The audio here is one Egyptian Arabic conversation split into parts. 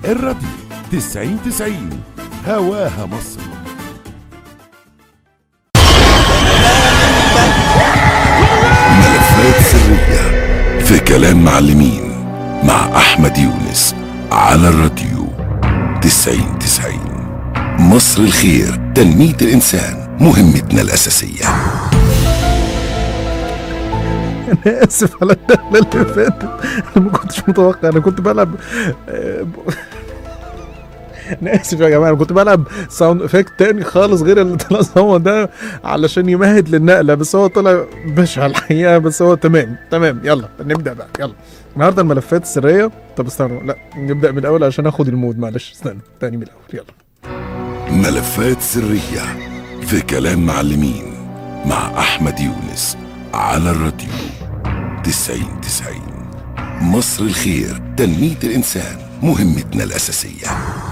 الراديو 90 90 هواها مصر ملفات سرية في كلام معلمين مع أحمد يونس على الراديو 90 90 مصر الخير تنمية الإنسان مهمتنا الأساسية انا اسف على الدخله اللي فاتت انا ما كنتش متوقع انا كنت بلعب آه، ب- انا اسف يا جماعه انا كنت بلعب ساوند افكت تاني خالص غير اللي طلع هو ده علشان يمهد للنقله بس هو طلع بشع الحقيقه بس هو تمام تمام يلا نبدا بقى يلا النهارده الملفات السريه طب استنوا لا نبدا من الاول عشان اخد المود معلش استنى تاني من الاول يلا ملفات سرية في كلام معلمين مع أحمد يونس على الراديو 90 90 مصر الخير تنمية الإنسان مهمتنا الأساسية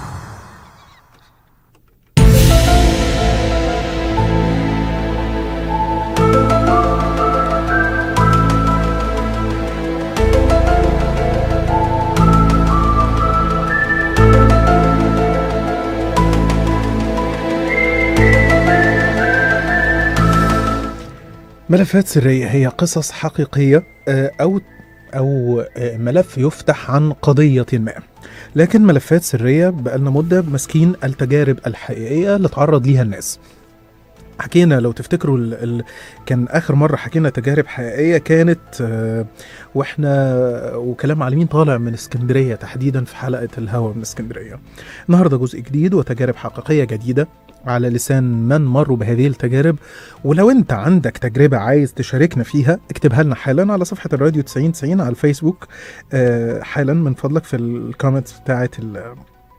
ملفات سرية هي قصص حقيقية آه، أو أو آه، ملف يفتح عن قضية ما لكن ملفات سرية بقالنا مدة ماسكين التجارب الحقيقية اللي تعرض ليها الناس حكينا لو تفتكروا ال... ال... كان اخر مره حكينا تجارب حقيقيه كانت آه، واحنا وكلام معلمين طالع من اسكندريه تحديدا في حلقه الهوا من اسكندريه النهارده جزء جديد وتجارب حقيقيه جديده على لسان من مروا بهذه التجارب ولو انت عندك تجربه عايز تشاركنا فيها اكتبها لنا حالا على صفحه الراديو 90 90 على الفيسبوك آه، حالا من فضلك في الكومنتس بتاعه ال-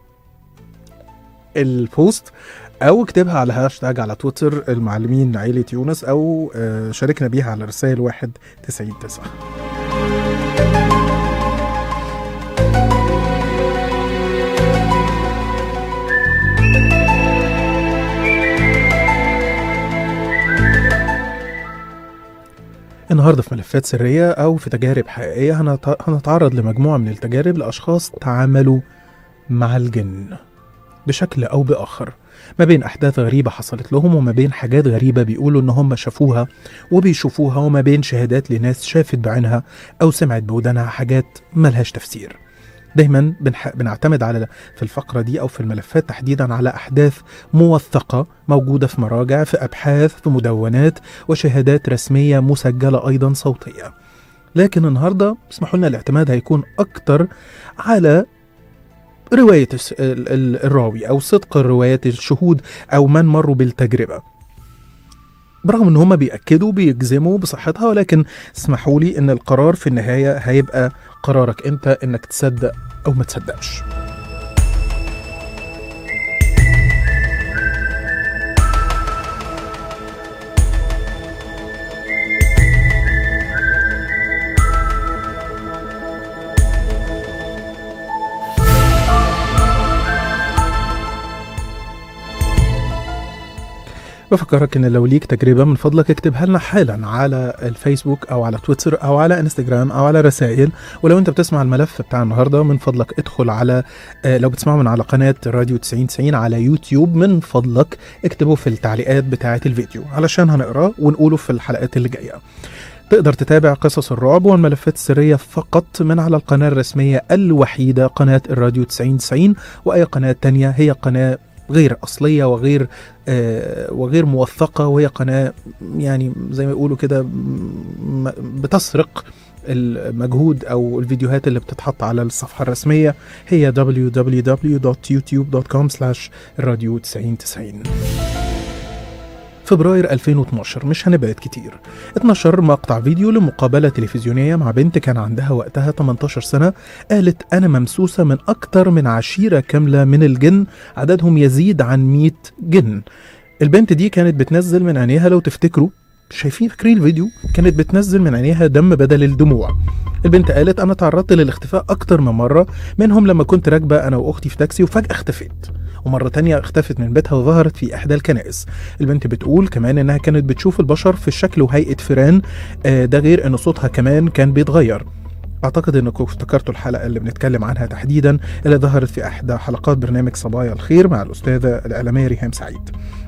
البوست او اكتبها على هاشتاج على تويتر المعلمين عيلة يونس او آه، شاركنا بيها على رسائل واحد تسعين تسعة النهارده في ملفات سرية أو في تجارب حقيقية هنت- هنتعرض لمجموعة من التجارب لأشخاص تعاملوا مع الجن بشكل أو بآخر ما بين أحداث غريبة حصلت لهم وما بين حاجات غريبة بيقولوا إن هم شافوها وبيشوفوها وما بين شهادات لناس شافت بعينها أو سمعت بودانها حاجات ملهاش تفسير دايما بنح... بنعتمد على في الفقرة دي أو في الملفات تحديدا على أحداث موثقة موجودة في مراجع في أبحاث في مدونات وشهادات رسمية مسجلة أيضا صوتية لكن النهاردة اسمحوا لنا الاعتماد هيكون أكتر على رواية الس- ال- ال- الراوي أو صدق الروايات الشهود أو من مروا بالتجربة برغم ان هم بيأكدوا بيجزموا بصحتها ولكن اسمحوا لي ان القرار في النهاية هيبقى قرارك انت انك تصدق او ما تصدقش بفكرك ان لو ليك تجربة من فضلك اكتبها لنا حالا على الفيسبوك او على تويتر او على انستجرام او على رسائل ولو انت بتسمع الملف بتاع النهارده من فضلك ادخل على آه، لو بتسمعه من على قناة راديو 9090 على يوتيوب من فضلك اكتبه في التعليقات بتاعة الفيديو علشان هنقراه ونقوله في الحلقات اللي جاية تقدر تتابع قصص الرعب والملفات السرية فقط من على القناة الرسمية الوحيدة قناة الراديو 9090 وأي قناة تانية هي قناة غير أصلية وغير آه وغير موثقة وهي قناة يعني زي ما يقولوا كده م- بتسرق المجهود أو الفيديوهات اللي بتتحط على الصفحة الرسمية هي www.youtube.com الراديو 9090 فبراير 2012 مش هنبعد كتير اتنشر مقطع فيديو لمقابلة تلفزيونية مع بنت كان عندها وقتها 18 سنة قالت أنا ممسوسة من أكتر من عشيرة كاملة من الجن عددهم يزيد عن 100 جن البنت دي كانت بتنزل من عينيها لو تفتكروا شايفين فاكرين الفيديو كانت بتنزل من عينيها دم بدل الدموع البنت قالت انا تعرضت للاختفاء اكتر من مره منهم لما كنت راكبه انا واختي في تاكسي وفجاه اختفيت ومرة تانية اختفت من بيتها وظهرت في إحدى الكنائس البنت بتقول كمان إنها كانت بتشوف البشر في شكل وهيئة فيران آه، ده غير إن صوتها كمان كان بيتغير اعتقد انكم افتكرتوا الحلقه اللي بنتكلم عنها تحديدا اللي ظهرت في احدى حلقات برنامج صبايا الخير مع الاستاذه الاعلاميه ريهام سعيد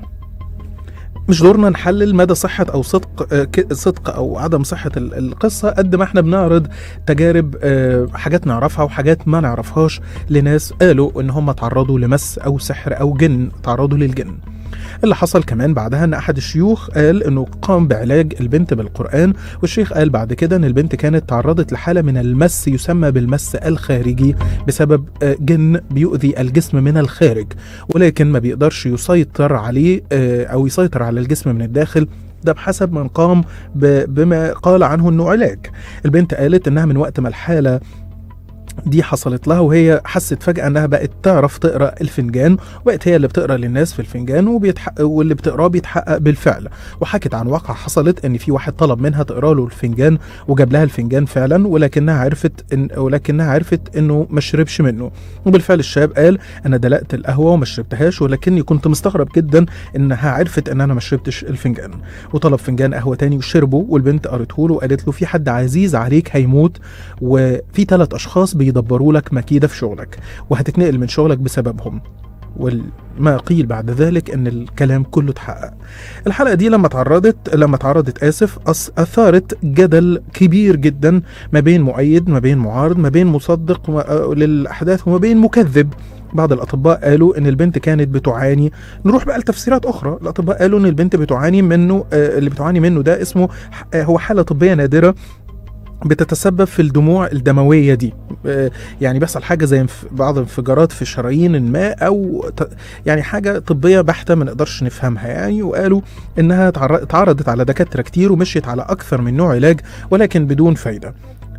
مش دورنا نحلل مدى صحة أو صدق آه، ك- صدق أو عدم صحة ال- القصة قد ما احنا بنعرض تجارب آه، حاجات نعرفها وحاجات ما نعرفهاش لناس قالوا إن هم تعرضوا لمس أو سحر أو جن تعرضوا للجن اللي حصل كمان بعدها ان احد الشيوخ قال انه قام بعلاج البنت بالقران والشيخ قال بعد كده ان البنت كانت تعرضت لحاله من المس يسمى بالمس الخارجي بسبب آه، جن بيؤذي الجسم من الخارج ولكن ما بيقدرش يسيطر عليه آه، او يسيطر على الجسم من الداخل ده بحسب من قام ب- بما قال عنه انه علاج البنت قالت انها من وقت ما الحاله دي حصلت لها وهي حست فجأة انها بقت تعرف تقرا الفنجان وبقت هي اللي بتقرا للناس في الفنجان وبيتحقق واللي بتقراه بيتحقق بالفعل وحكت عن واقعة حصلت ان في واحد طلب منها تقرا له الفنجان وجاب لها الفنجان فعلا ولكنها عرفت إن ولكنها عرفت انه ما شربش منه وبالفعل الشاب قال انا دلقت القهوه وما شربتهاش ولكني كنت مستغرب جدا انها عرفت ان انا ما شربتش الفنجان وطلب فنجان قهوه تاني وشربه والبنت قرته له وقالت له في حد عزيز عليك هيموت وفي ثلاث اشخاص بيدبروا لك مكيده في شغلك وهتتنقل من شغلك بسببهم وما قيل بعد ذلك ان الكلام كله اتحقق الحلقه دي لما اتعرضت لما اتعرضت اسف أص- اثارت جدل كبير جدا ما بين مؤيد ما بين معارض ما بين مصدق و- آه، للاحداث وما بين مكذب بعض الاطباء قالوا ان البنت كانت بتعاني نروح بقى لتفسيرات اخرى الاطباء قالوا ان البنت بتعاني منه آه، اللي بتعاني منه ده اسمه ح- آه، هو حاله طبيه نادره بتتسبب في الدموع الدمويه دي آه، يعني بيحصل حاجه زي انف- بعض انفجارات في شرايين الماء او ت- يعني حاجه طبيه بحته ما نقدرش نفهمها يعني وقالوا انها تعر- اتعرضت على دكاتره كتير ومشيت على اكثر من نوع علاج ولكن بدون فايده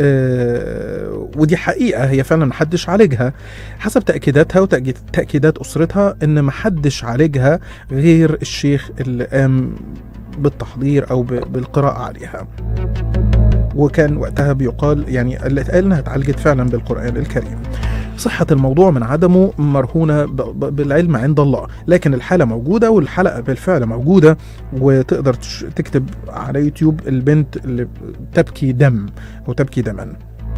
آه، ودي حقيقه هي فعلا محدش عالجها حسب تاكيداتها وتاكيدات اسرتها ان محدش عالجها غير الشيخ اللي قام بالتحضير او ب- بالقراءه عليها وكان وقتها بيقال يعني اللي اتقال انها اتعالجت فعلا بالقران الكريم صحة الموضوع من عدمه مرهونة ب- ب- بالعلم عند الله لكن الحالة موجودة والحلقة بالفعل موجودة وتقدر تش- تكتب على يوتيوب البنت اللي تبكي دم وتبكي دما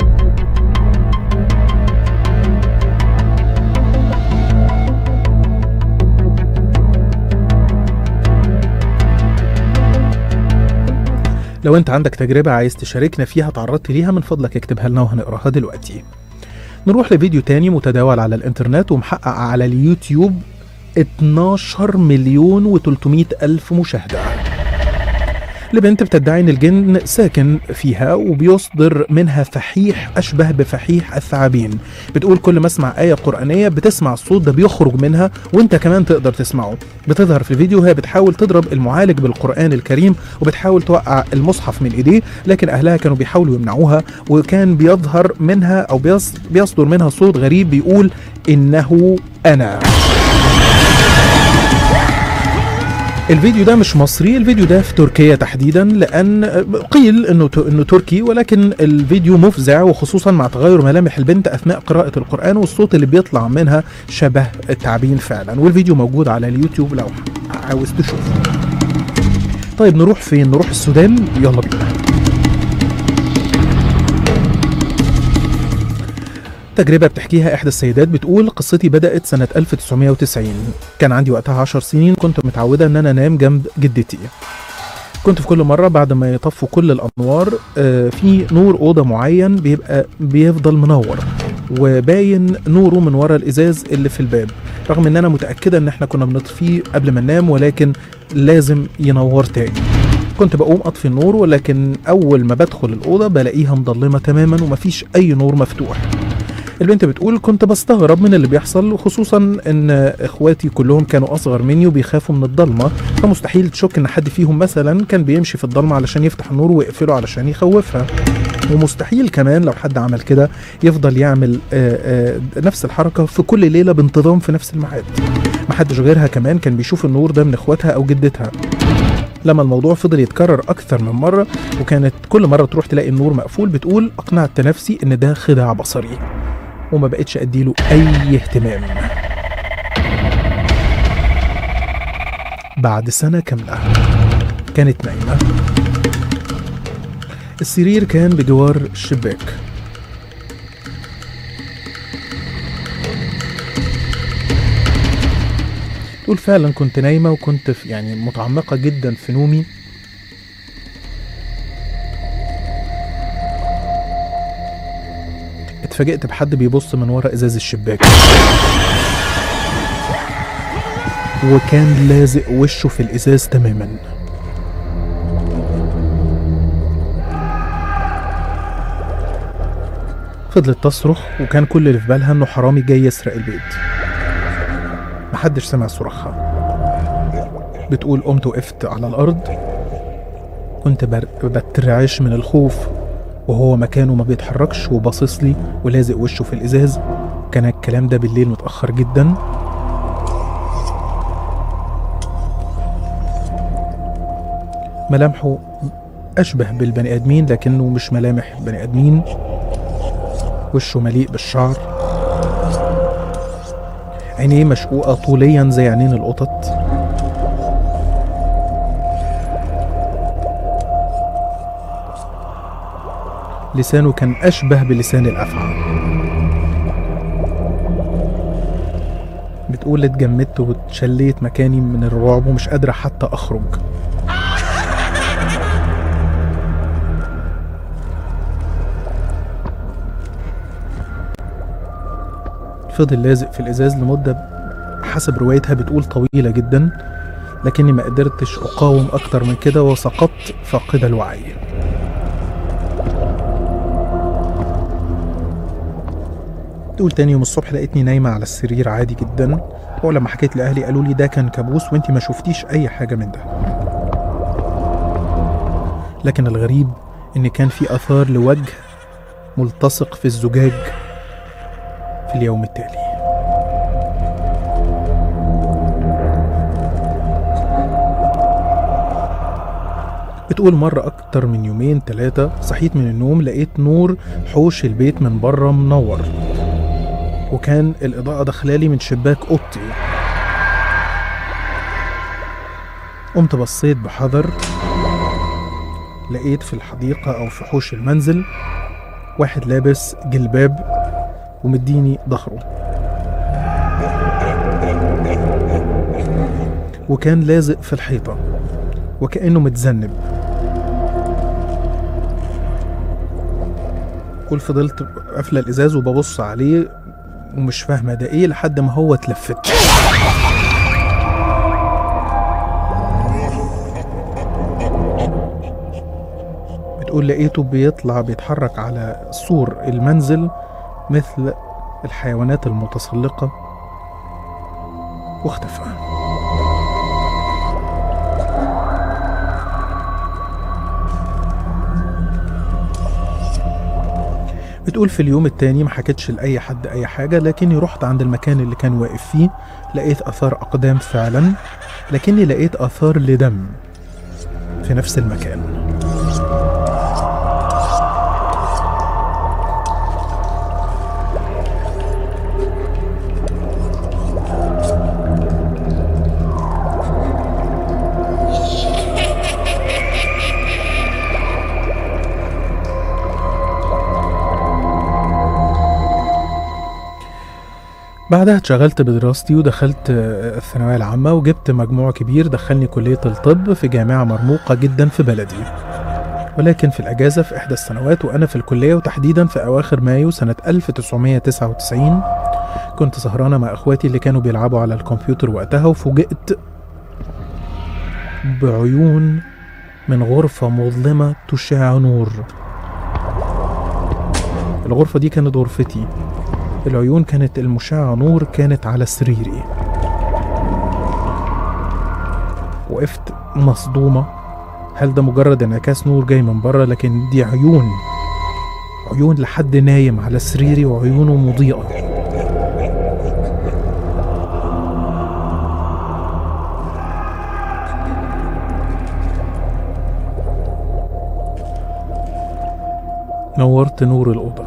لو انت عندك تجربة عايز تشاركنا فيها تعرضت ليها من فضلك اكتبها لنا وهنقراها دلوقتي نروح لفيديو تاني متداول على الانترنت ومحقق على اليوتيوب 12 مليون و300 ألف مشاهدة لبنت بتدعي ان الجن ساكن فيها وبيصدر منها فحيح اشبه بفحيح الثعابين بتقول كل ما اسمع ايه قرانيه بتسمع الصوت ده بيخرج منها وانت كمان تقدر تسمعه بتظهر في الفيديو وهي بتحاول تضرب المعالج بالقران الكريم وبتحاول توقع المصحف من ايديه لكن اهلها كانوا بيحاولوا يمنعوها وكان بيظهر منها او بيص- بيصدر منها صوت غريب بيقول انه انا الفيديو ده مش مصري الفيديو ده في تركيا تحديدا لان قيل انه انه تركي ولكن الفيديو مفزع وخصوصا مع تغير ملامح البنت اثناء قراءه القران والصوت اللي بيطلع منها شبه التعبين فعلا والفيديو موجود على اليوتيوب لو عاوز تشوفه طيب نروح فين نروح السودان يلا بينا تجربة بتحكيها إحدى السيدات بتقول قصتي بدأت سنة 1990 كان عندي وقتها 10 سنين كنت متعودة إن أنا أنام جنب جدتي كنت في كل مرة بعد ما يطفوا كل الأنوار آه، في نور أوضة معين بيبقى بيفضل منور وباين نوره من ورا الإزاز اللي في الباب رغم إن أنا متأكدة إن إحنا كنا بنطفيه قبل ما ننام ولكن لازم ينور تاني كنت بقوم أطفي النور ولكن أول ما بدخل الأوضة بلاقيها مضلمة تماما ومفيش أي نور مفتوح البنت بتقول كنت بستغرب من اللي بيحصل خصوصا ان اخواتي كلهم كانوا اصغر مني وبيخافوا من الضلمه فمستحيل تشك ان حد فيهم مثلا كان بيمشي في الضلمه علشان يفتح النور ويقفله علشان يخوفها ومستحيل كمان لو حد عمل كده يفضل يعمل آه، آه، نفس الحركه في كل ليله بانتظام في نفس الميعاد محدش غيرها كمان كان بيشوف النور ده من اخواتها او جدتها لما الموضوع فضل يتكرر اكثر من مره وكانت كل مره تروح تلاقي النور مقفول بتقول اقنعت نفسي ان ده خداع بصري وما بقتش اديله اي اهتمام بعد سنة كاملة كانت نايمة السرير كان بجوار الشباك تقول فعلا كنت نايمة وكنت في يعني متعمقة جدا في نومي اتفاجئت بحد بيبص من ورا ازاز الشباك وكان لازق وشه في الازاز تماما فضلت تصرخ وكان كل اللي في بالها انه حرامي جاي يسرق البيت محدش سمع صراخها بتقول قمت وقفت على الارض كنت بر- بترعش من الخوف وهو مكانه ما بيتحركش وباصص لي ولازق وشه في الازاز كان الكلام ده بالليل متاخر جدا ملامحه اشبه بالبني ادمين لكنه مش ملامح بني ادمين وشه مليء بالشعر عينيه مشقوقة طوليا زي عينين القطط لسانه كان أشبه بلسان الأفعى بتقول اتجمدت واتشليت مكاني من الرعب ومش قادرة حتى أخرج فضل لازق في الإزاز لمدة حسب روايتها بتقول طويلة جدا لكني ما قدرتش أقاوم أكتر من كده وسقطت فاقد الوعي تقول تاني يوم الصبح لقيتني نايمة على السرير عادي جدا ولما حكيت لأهلي قالوا لي ده كان كابوس وانتي ما شفتيش أي حاجة من ده لكن الغريب إن كان في آثار لوجه ملتصق في الزجاج في اليوم التالي بتقول مرة أكتر من يومين تلاتة صحيت من النوم لقيت نور حوش البيت من بره منور وكان الإضاءة داخلالي من شباك أوضتي قمت بصيت بحذر لقيت في الحديقة أو في حوش المنزل واحد لابس جلباب ومديني ظهره وكان لازق في الحيطة وكأنه متذنب كل فضلت قافلة الإزاز وببص عليه ومش فاهمة ده إيه لحد ما هو اتلفت بتقول لقيته بيطلع بيتحرك على سور المنزل مثل الحيوانات المتسلقة واختفى بتقول في اليوم التاني ما حكتش لأي حد أي حاجة لكني رحت عند المكان اللي كان واقف فيه لقيت آثار أقدام فعلا لكني لقيت آثار لدم في نفس المكان بعدها اتشغلت بدراستي ودخلت آه، الثانوية العامة وجبت مجموع كبير دخلني كلية الطب في جامعة مرموقة جدا في بلدي ولكن في الأجازة في إحدى السنوات وأنا في الكلية وتحديدا في أواخر مايو سنة 1999 كنت سهرانة مع إخواتي اللي كانوا بيلعبوا على الكمبيوتر وقتها وفوجئت بعيون من غرفة مظلمة تشع نور الغرفة دي كانت غرفتي العيون كانت المشعة نور كانت على سريري وقفت مصدومة هل ده مجرد انعكاس نور جاي من بره لكن دي عيون عيون لحد نايم على سريري وعيونه مضيئة نورت نور الأوضة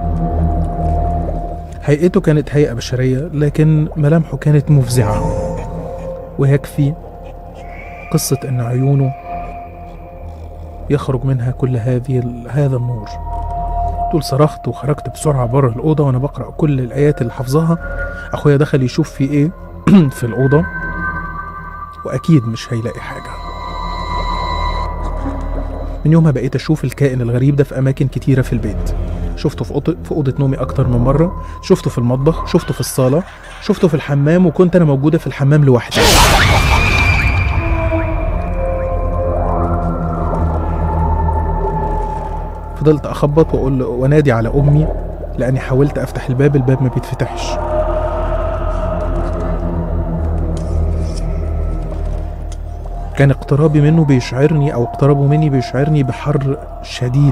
هيئته كانت هيئة بشرية لكن ملامحه كانت مفزعة ويكفي قصة أن عيونه يخرج منها كل هذه هذا النور تقول صرخت وخرجت بسرعة بره الأوضة وأنا بقرأ كل الآيات اللي حافظاها أخويا دخل يشوف في إيه في الأوضة وأكيد مش هيلاقي حاجة من يومها بقيت أشوف الكائن الغريب ده في أماكن كتيرة في البيت شفته في أوضة في أوضة نومي أكتر من مرة شفته في المطبخ شفته في الصالة شفته في الحمام وكنت أنا موجودة في الحمام لوحدي فضلت أخبط وأقول وأنادي على أمي لأني حاولت أفتح الباب الباب ما بيتفتحش كان اقترابي منه بيشعرني أو اقترابه مني بيشعرني بحر شديد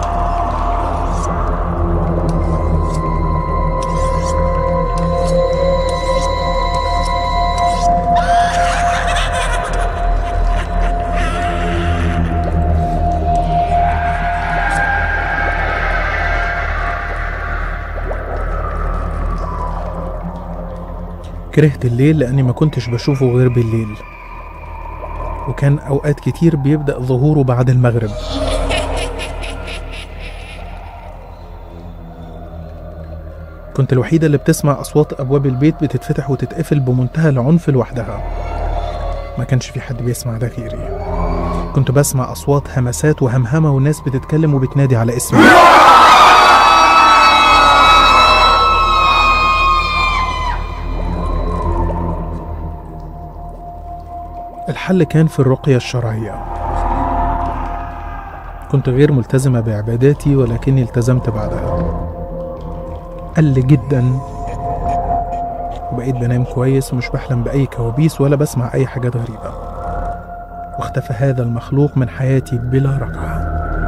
كرهت الليل لأني ما كنتش بشوفه غير بالليل وكان أوقات كتير بيبدأ ظهوره بعد المغرب كنت الوحيدة اللي بتسمع أصوات أبواب البيت بتتفتح وتتقفل بمنتهى العنف لوحدها ما كانش في حد بيسمع ده غيري كنت بسمع أصوات همسات وهمهمة والناس بتتكلم وبتنادي على اسمي الحل كان في الرقية الشرعية كنت غير ملتزمة بعباداتي ولكني التزمت بعدها قل جدا وبقيت بنام كويس ومش بحلم بأي كوابيس ولا بسمع أي حاجات غريبة واختفى هذا المخلوق من حياتي بلا رجعة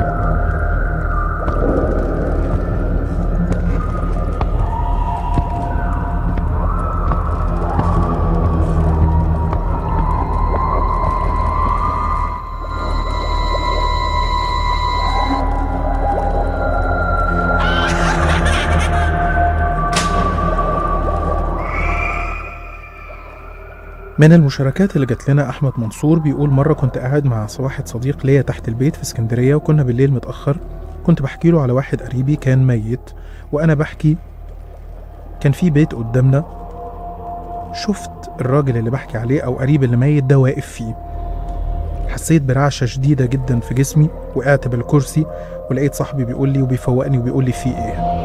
من المشاركات اللي جات لنا احمد منصور بيقول مره كنت قاعد مع واحد صديق ليا تحت البيت في اسكندريه وكنا بالليل متاخر كنت بحكي له على واحد قريبي كان ميت وانا بحكي كان في بيت قدامنا شفت الراجل اللي بحكي عليه او قريب اللي ميت ده واقف فيه حسيت برعشه شديده جدا في جسمي وقعت بالكرسي ولقيت صاحبي بيقول لي وبيفوقني وبيقول لي في ايه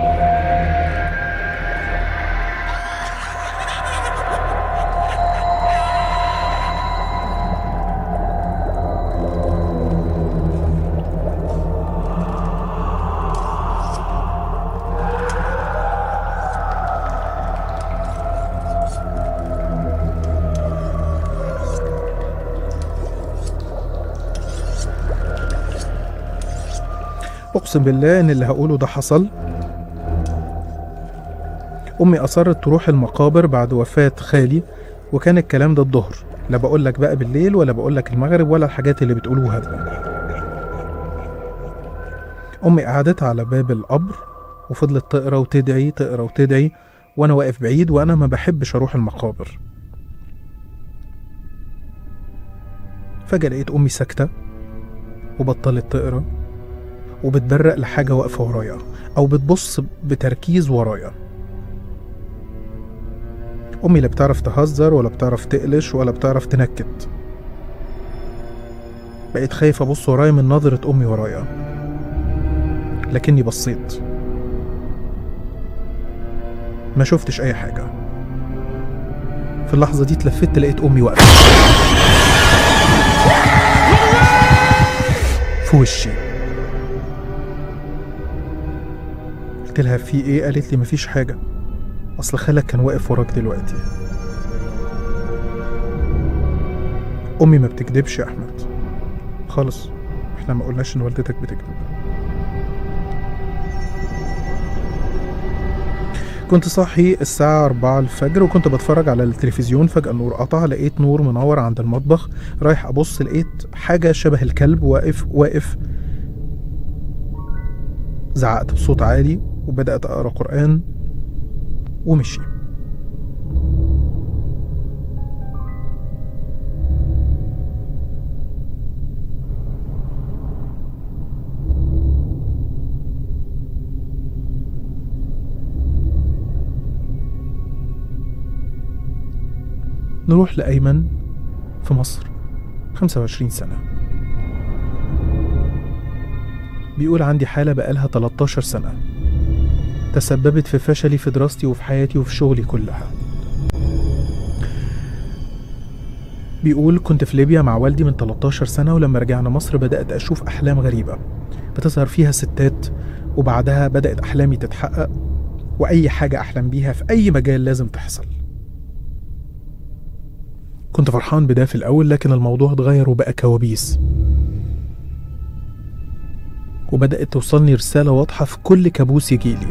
اقسم بالله ان اللي هقوله ده حصل امي اصرت تروح المقابر بعد وفاه خالي وكان الكلام ده الظهر لا بقول لك بقى بالليل ولا بقول لك المغرب ولا الحاجات اللي بتقولوها ده امي قعدت على باب القبر وفضلت تقرا وتدعي تقرا وتدعي وانا واقف بعيد وانا ما بحبش اروح المقابر فجاه لقيت امي ساكته وبطلت تقرا وبتبرق لحاجة واقفة ورايا أو بتبص بتركيز ورايا أمي لا بتعرف تهزر ولا بتعرف تقلش ولا بتعرف تنكت بقيت خايف أبص ورايا من نظرة أمي ورايا لكني بصيت ما شفتش أي حاجة في اللحظة دي اتلفت لقيت أمي واقفة في وشي قلت لها في ايه قالت لي مفيش حاجه اصل خالك كان واقف وراك دلوقتي امي ما بتكدبش يا احمد خالص احنا ما قلناش ان والدتك بتكذب كنت صاحي الساعة 4 الفجر وكنت بتفرج على التلفزيون فجأة النور قطع لقيت نور منور عند المطبخ رايح أبص لقيت حاجة شبه الكلب واقف واقف زعقت بصوت عالي وبدأت أقرأ قرآن ومشي نروح لأيمن في مصر 25 سنة بيقول عندي حالة بقالها 13 سنة تسببت في فشلي في دراستي وفي حياتي وفي شغلي كلها بيقول كنت في ليبيا مع والدي من 13 سنة ولما رجعنا مصر بدأت أشوف أحلام غريبة بتظهر فيها ستات وبعدها بدأت أحلامي تتحقق وأي حاجة أحلم بيها في أي مجال لازم تحصل كنت فرحان بده في الأول لكن الموضوع اتغير وبقى كوابيس وبدأت توصلني رسالة واضحة في كل كابوس يجيلي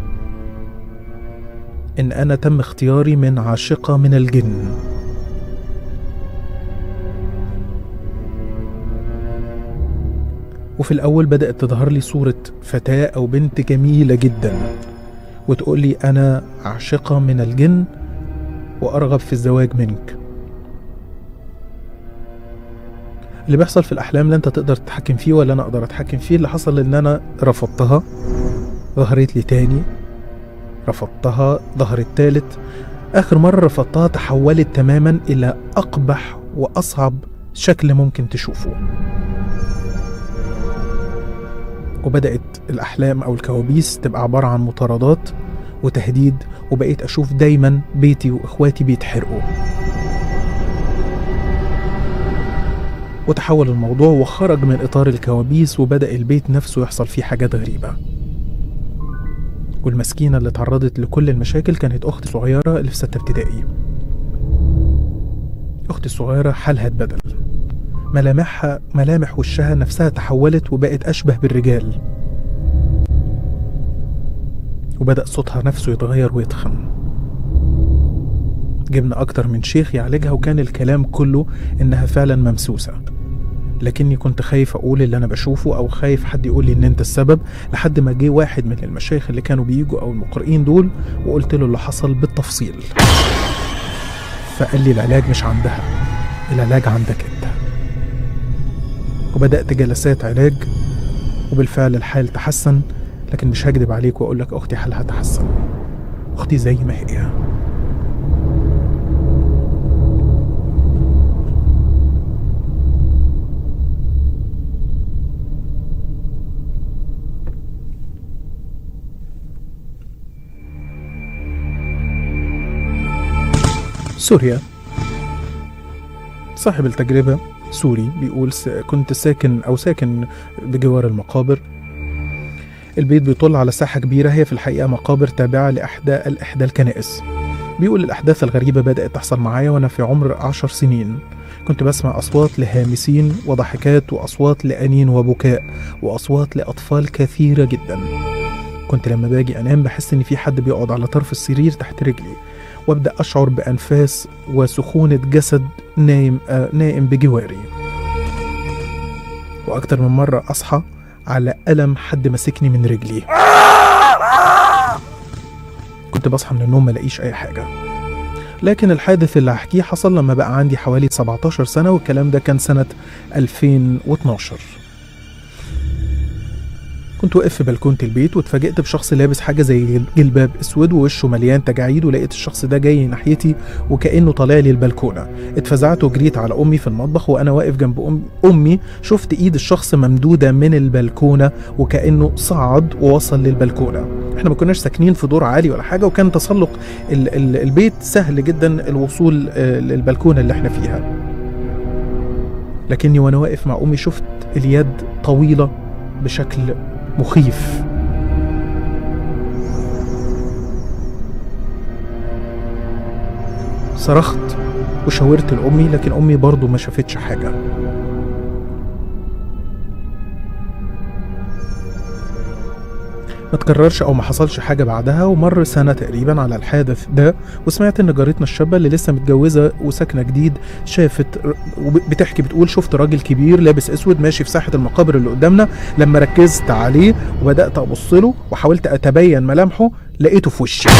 إن أنا تم اختياري من عاشقة من الجن وفي الأول بدأت تظهر لي صورة فتاة أو بنت جميلة جدا وتقول لي أنا عاشقة من الجن وأرغب في الزواج منك اللي بيحصل في الأحلام لا أنت تقدر تتحكم فيه ولا أنا أقدر أتحكم فيه اللي حصل إن أنا رفضتها ظهرت لي تاني رفضتها ظهرت تالت آخر مرة رفضتها تحولت تماما إلى أقبح وأصعب شكل ممكن تشوفه وبدأت الأحلام أو الكوابيس تبقى عبارة عن مطاردات وتهديد وبقيت أشوف دايما بيتي وإخواتي بيتحرقوا وتحول الموضوع وخرج من إطار الكوابيس وبدأ البيت نفسه يحصل فيه حاجات غريبة والمسكينة اللي تعرضت لكل المشاكل كانت أختي صغيرة اللي في ستة ابتدائي أختي الصغيرة حالها اتبدل ملامحها ملامح وشها نفسها تحولت وبقت أشبه بالرجال وبدأ صوتها نفسه يتغير ويتخن جبنا أكتر من شيخ يعالجها وكان الكلام كله إنها فعلا ممسوسة لكني كنت خايف أقول اللي أنا بشوفه أو خايف حد يقول لي إن أنت السبب لحد ما جه واحد من المشايخ اللي كانوا بيجوا أو المقرئين دول وقلت له اللي حصل بالتفصيل فقال لي العلاج مش عندها العلاج عندك أنت وبدأت جلسات علاج وبالفعل الحال تحسن لكن مش هكدب عليك وأقول لك أختي حالها تحسن أختي زي ما هي سوريا صاحب التجربة سوري بيقول س- كنت ساكن أو ساكن بجوار المقابر البيت بيطل على ساحة كبيرة هي في الحقيقة مقابر تابعة لإحدى الإحدى الكنائس بيقول الأحداث الغريبة بدأت تحصل معايا وأنا في عمر عشر سنين كنت بسمع أصوات لهامسين وضحكات وأصوات لأنين وبكاء وأصوات لأطفال كثيرة جدا كنت لما باجي أنام بحس إن في حد بيقعد على طرف السرير تحت رجلي وابدا اشعر بانفاس وسخونه جسد نايم آه نائم بجواري واكتر من مره اصحى على الم حد ماسكني من رجلي كنت بصحى من النوم ملاقيش اي حاجه لكن الحادث اللي هحكيه حصل لما بقى عندي حوالي 17 سنه والكلام ده كان سنه 2012 كنت واقف في بلكونة البيت واتفاجئت بشخص لابس حاجة زي جلباب اسود ووشه مليان تجاعيد ولقيت الشخص ده جاي ناحيتي وكأنه طالع لي البلكونة اتفزعت وجريت على أمي في المطبخ وأنا واقف جنب أم أمي شفت إيد الشخص ممدودة من البلكونة وكأنه صعد ووصل للبلكونة احنا ما كناش ساكنين في دور عالي ولا حاجة وكان تسلق ال ال البيت سهل جدا الوصول آه، للبلكونة اللي احنا فيها لكني وانا واقف مع امي شفت اليد طويلة بشكل مخيف صرخت وشاورت لأمي لكن أمي برضو ما شافتش حاجة ما تكررش او ما حصلش حاجه بعدها ومر سنه تقريبا على الحادث ده وسمعت ان جارتنا الشابه اللي لسه متجوزه وساكنه جديد شافت بتحكي بتقول شفت راجل كبير لابس اسود ماشي في ساحه المقابر اللي قدامنا لما ركزت عليه وبدات ابص له وحاولت اتبين ملامحه لقيته في وشي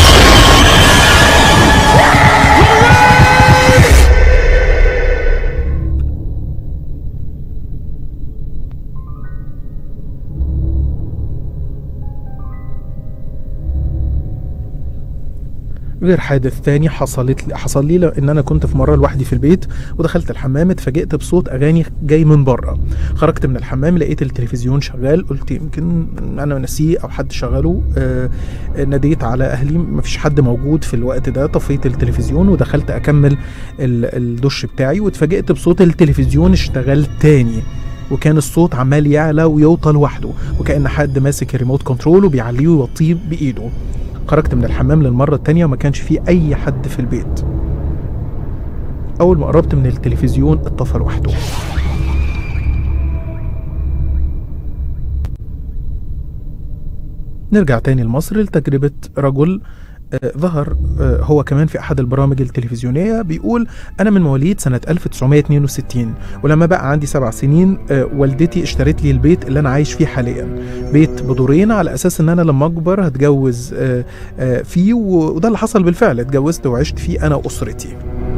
غير حادث تاني حصلت لي حصل لي لان انا كنت في مره لوحدي في البيت ودخلت الحمام اتفاجئت بصوت اغاني جاي من بره خرجت من الحمام لقيت التلفزيون شغال قلت يمكن انا ناسيه او حد شغله آه ناديت على اهلي مفيش حد موجود في الوقت ده طفيت التلفزيون ودخلت اكمل ال- الدش بتاعي واتفاجئت بصوت التلفزيون اشتغل تاني وكان الصوت عمال يعلى ويوطى لوحده وكأن حد ماسك الريموت كنترول وبيعليه ويوطيه بإيده خرجت من الحمام للمرة التانية وما كانش فيه أي حد في البيت أول ما قربت من التلفزيون اتطفى لوحده نرجع تاني لمصر لتجربة رجل آه، ظهر آه، هو كمان في أحد البرامج التلفزيونية بيقول أنا من مواليد سنة 1962 ولما بقى عندي سبع سنين آه، والدتي اشترت لي البيت اللي أنا عايش فيه حاليا بيت بدورين على أساس إن أنا لما أكبر هتجوز آه، آه، فيه و- وده اللي حصل بالفعل اتجوزت وعشت فيه أنا وأسرتي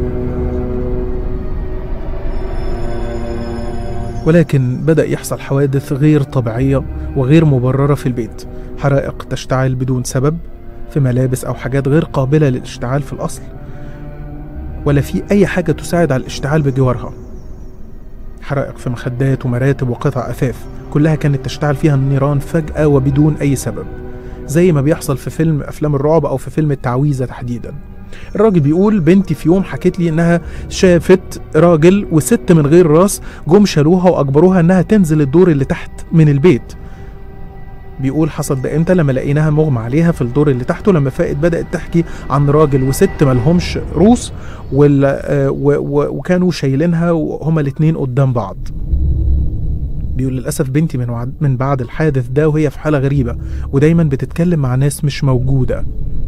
ولكن بدأ يحصل حوادث غير طبيعية وغير مبررة في البيت حرائق تشتعل بدون سبب في ملابس أو حاجات غير قابلة للاشتعال في الأصل ولا في أي حاجة تساعد على الاشتعال بجوارها حرائق في مخدات ومراتب وقطع أثاث كلها كانت تشتعل فيها النيران فجأة وبدون أي سبب زي ما بيحصل في فيلم أفلام الرعب أو في فيلم التعويذة تحديدا الراجل بيقول بنتي في يوم حكت لي انها شافت راجل وست من غير راس جم شالوها واجبروها انها تنزل الدور اللي تحت من البيت بيقول حصل ده امتى لما لقيناها مغمى عليها في الدور اللي تحته لما فاقت بدات تحكي عن راجل وست مالهمش روس وال... آه، و... و... وكانوا شايلينها وهما الاتنين قدام بعض بيقول للاسف بنتي من وعد... من بعد الحادث ده وهي في حاله غريبه ودايما بتتكلم مع ناس مش موجوده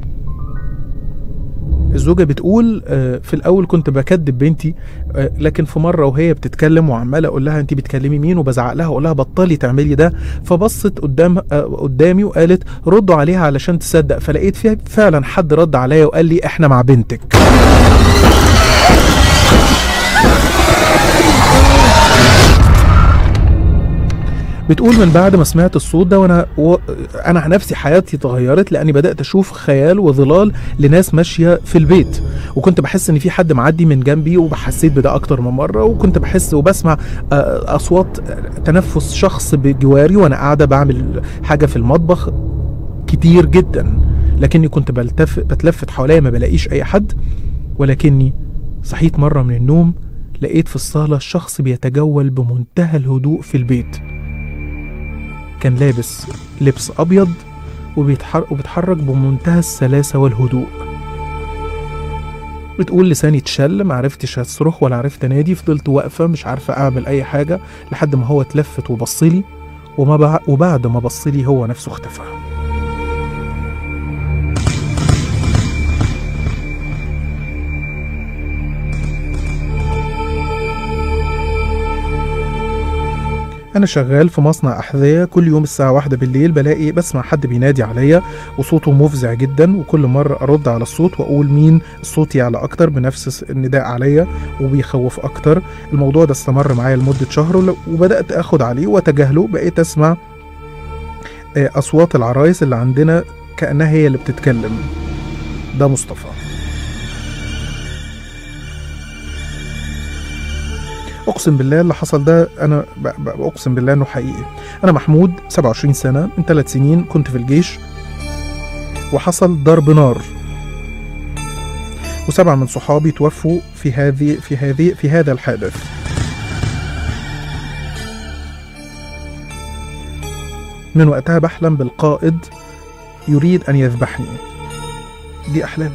الزوجة بتقول آه، في الأول كنت بكدب بنتي آه، لكن في مرة وهي بتتكلم وعمالة أقول لها أنت بتكلمي مين وبزعق لها أقول لها بطلي تعملي ده فبصت قدام آه، قدامي وقالت ردوا عليها علشان تصدق فلقيت فيها فعلا حد رد عليا وقال لي إحنا مع بنتك بتقول من بعد ما سمعت الصوت ده وانا و... انا عن نفسي حياتي اتغيرت لاني بدات اشوف خيال وظلال لناس ماشيه في البيت وكنت بحس ان في حد معدي من جنبي وبحسيت بده اكتر من مره وكنت بحس وبسمع آه، اصوات تنفس شخص بجواري وانا قاعده بعمل حاجه في المطبخ كتير جدا لكني كنت بلتف بتلفت حواليا ما بلاقيش اي حد ولكني صحيت مره من النوم لقيت في الصاله شخص بيتجول بمنتهى الهدوء في البيت كان لابس لبس أبيض وبيتحرك, وبيتحرك بمنتهى السلاسة والهدوء بتقول لساني اتشل معرفتش اصرخ ولا عرفت انادي فضلت واقفة مش عارفة اعمل اي حاجة لحد ما هو اتلفت وبصلي وما بع... وبعد ما بصلي هو نفسه اختفى أنا شغال في مصنع أحذية كل يوم الساعة واحدة بالليل بلاقي بسمع حد بينادي عليا وصوته مفزع جدا وكل مرة أرد على الصوت وأقول مين الصوت يعلى أكتر بنفس النداء عليا وبيخوف أكتر الموضوع ده استمر معايا لمدة شهر ول- وبدأت أخد عليه وأتجاهله بقيت أسمع آه، أصوات العرايس اللي عندنا كأنها هي اللي بتتكلم ده مصطفى اقسم بالله اللي حصل ده انا ب- ب- اقسم بالله انه حقيقي انا محمود 27 سنه من ثلاث سنين كنت في الجيش وحصل ضرب نار وسبعة من صحابي توفوا في هذه في هذه في هذا الحادث من وقتها بحلم بالقائد يريد ان يذبحني دي احلام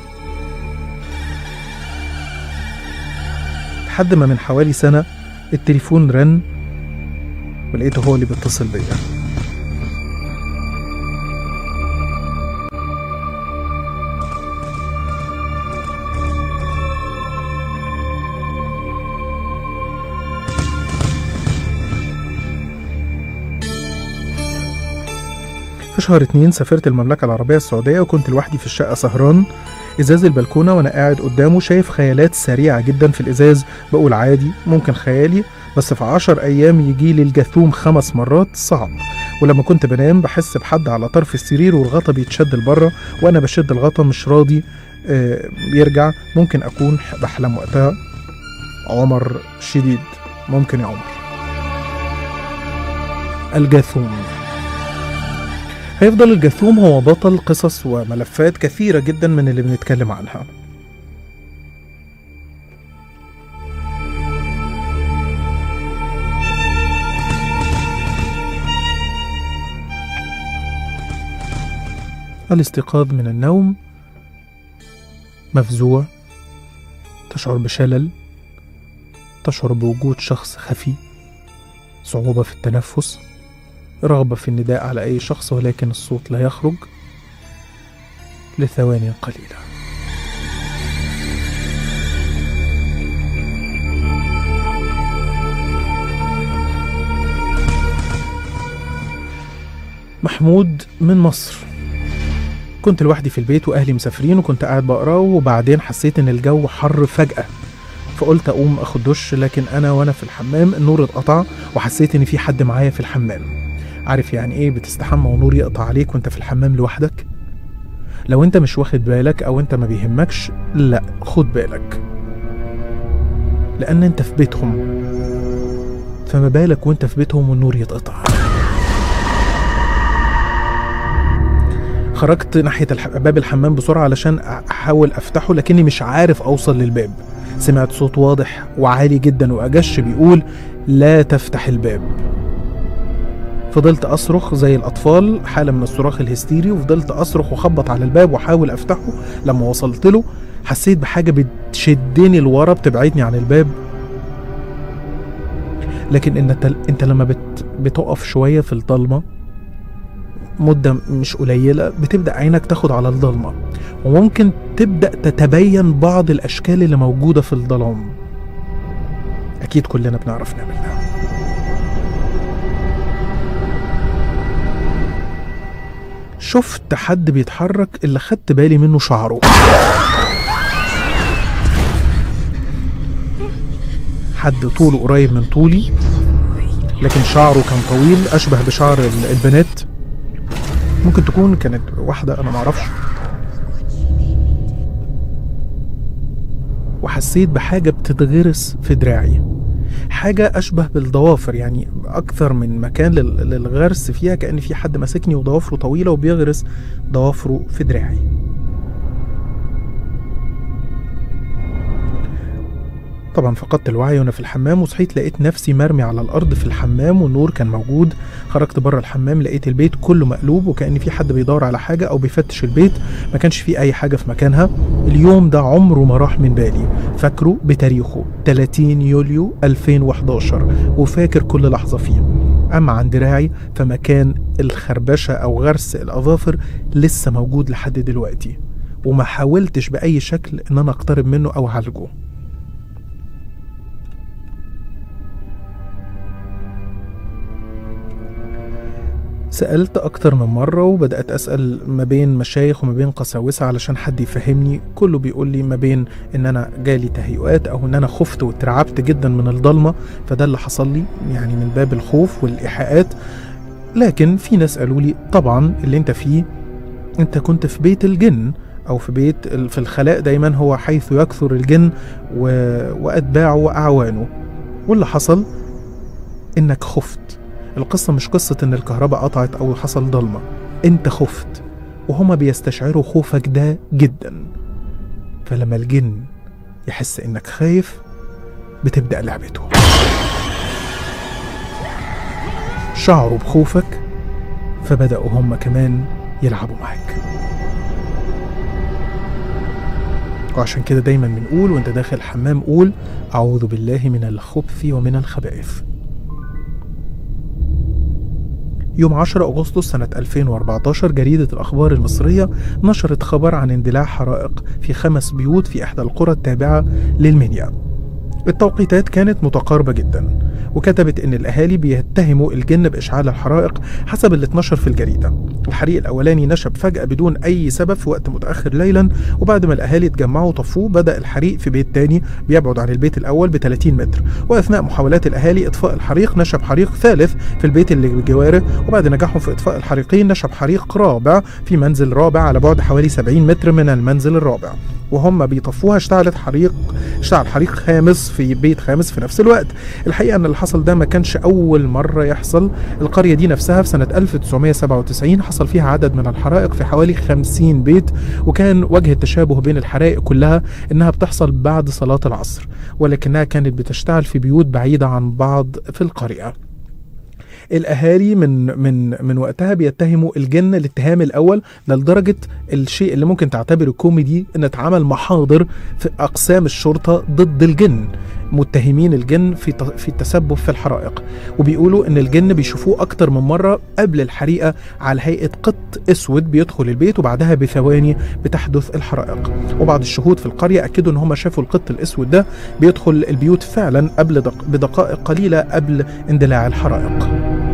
لحد ما من حوالي سنة التليفون رن ولقيته هو اللي بيتصل بيا في شهر اتنين سافرت المملكة العربية السعودية وكنت لوحدي في الشقة سهران ازاز البلكونه وانا قاعد قدامه شايف خيالات سريعه جدا في الازاز بقول عادي ممكن خيالي بس في عشر ايام يجي لي الجاثوم خمس مرات صعب ولما كنت بنام بحس بحد على طرف السرير والغطا بيتشد لبره وانا بشد الغطا مش راضي آه، يرجع ممكن أكون ح- بحلم وقتها عمر شديد ممكن يا عمر الجاثوم هيفضل الجاثوم هو بطل قصص وملفات كثيرة جدا من اللي بنتكلم عنها الاستيقاظ من النوم مفزوع تشعر بشلل تشعر بوجود شخص خفي صعوبة في التنفس رغبة في النداء على أي شخص ولكن الصوت لا يخرج لثواني قليلة محمود من مصر كنت لوحدي في البيت واهلي مسافرين وكنت قاعد بقرا وبعدين حسيت ان الجو حر فجأة فقلت اقوم اخد دش لكن انا وانا في الحمام النور اتقطع وحسيت ان في حد معايا في الحمام عارف يعني ايه بتستحمى ونور يقطع عليك وانت في الحمام لوحدك لو انت مش واخد بالك او انت ما بيهمكش لا خد بالك لان انت في بيتهم فما بالك وانت في بيتهم والنور يتقطع خرجت ناحية الح... باب الحمام بسرعة علشان أحاول أفتحه لكني مش عارف أوصل للباب سمعت صوت واضح وعالي جدا وأجش بيقول لا تفتح الباب فضلت أصرخ زي الأطفال حالة من الصراخ الهستيري وفضلت أصرخ وخبط على الباب وأحاول أفتحه لما وصلت له حسيت بحاجة بتشدني لورا بتبعدني عن الباب لكن انت انت لما بت بتقف شويه في الضلمه مدة مش قليلة بتبدأ عينك تاخد على الضلمة وممكن تبدأ تتبين بعض الأشكال اللي موجودة في الظلام أكيد كلنا بنعرف نعمل ده شفت حد بيتحرك اللي خدت بالي منه شعره حد طوله قريب من طولي لكن شعره كان طويل أشبه بشعر ال- البنات ممكن تكون كانت واحدة أنا معرفش وحسيت بحاجة بتتغرس في دراعي حاجة أشبه بالضوافر يعني أكثر من مكان لل- للغرس فيها كأن في حد ماسكني وضوافره طويلة وبيغرس ضوافره في دراعي طبعا فقدت الوعي وانا في الحمام وصحيت لقيت نفسي مرمي على الارض في الحمام والنور كان موجود خرجت بره الحمام لقيت البيت كله مقلوب وكأن في حد بيدور على حاجة او بيفتش البيت ما كانش فيه اي حاجة في مكانها اليوم ده عمره ما راح من بالي فاكره بتاريخه 30 يوليو 2011 وفاكر كل لحظة فيه اما عن دراعي فمكان الخربشة او غرس الاظافر لسه موجود لحد دلوقتي وما حاولتش بأي شكل ان انا اقترب منه او اعالجه سألت أكتر من مرة وبدأت أسأل ما بين مشايخ وما بين قساوسة علشان حد يفهمني كله بيقول لي ما بين إن أنا جالي تهيؤات أو إن أنا خفت واترعبت جدا من الضلمة فده اللي حصل لي يعني من باب الخوف والإيحاءات لكن في ناس قالوا لي طبعا اللي أنت فيه أنت كنت في بيت الجن أو في بيت في الخلاء دايما هو حيث يكثر الجن و... وأتباعه وأعوانه واللي حصل إنك خفت القصة مش قصة إن الكهرباء قطعت أو حصل ضلمة أنت خفت وهما بيستشعروا خوفك ده جدا فلما الجن يحس إنك خايف بتبدأ لعبته شعروا بخوفك فبدأوا هما كمان يلعبوا معاك وعشان كده دايما بنقول وانت داخل الحمام قول أعوذ بالله من الخبث ومن الخبائث يوم 10 أغسطس سنة 2014 جريدة الأخبار المصرية نشرت خبر عن اندلاع حرائق في خمس بيوت في إحدى القرى التابعة للمنيا التوقيتات كانت متقاربة جدا وكتبت إن الأهالي بيتهموا الجن بإشعال الحرائق حسب اللي اتنشر في الجريدة الحريق الأولاني نشب فجأة بدون أي سبب في وقت متأخر ليلا وبعد ما الأهالي اتجمعوا طفوه بدأ الحريق في بيت تاني بيبعد عن البيت الأول ب 30 متر وأثناء محاولات الأهالي إطفاء الحريق نشب حريق ثالث في البيت اللي بجواره وبعد نجاحهم في إطفاء الحريقين نشب حريق رابع في منزل رابع على بعد حوالي 70 متر من المنزل الرابع وهم بيطفوها اشتعلت حريق اشتعل حريق خامس في بيت خامس في نفس الوقت الحقيقه ان اللي حصل ده ما كانش اول مره يحصل القريه دي نفسها في سنه 1997 حصل فيها عدد من الحرائق في حوالي 50 بيت وكان وجه التشابه بين الحرائق كلها انها بتحصل بعد صلاه العصر ولكنها كانت بتشتعل في بيوت بعيده عن بعض في القريه الاهالي من من من وقتها بيتهموا الجن الاتهام الاول ده لدرجه الشيء اللي ممكن تعتبره كوميدي ان اتعمل محاضر في اقسام الشرطه ضد الجن متهمين الجن في ت- في التسبب في الحرائق وبيقولوا ان الجن بيشوفوه اكتر من مره قبل الحريقه على هيئه قط اسود بيدخل البيت وبعدها بثواني بتحدث الحرائق وبعض الشهود في القريه اكدوا ان هم شافوا القط الاسود ده بيدخل البيوت فعلا قبل دق بدقائق قليله قبل اندلاع الحرائق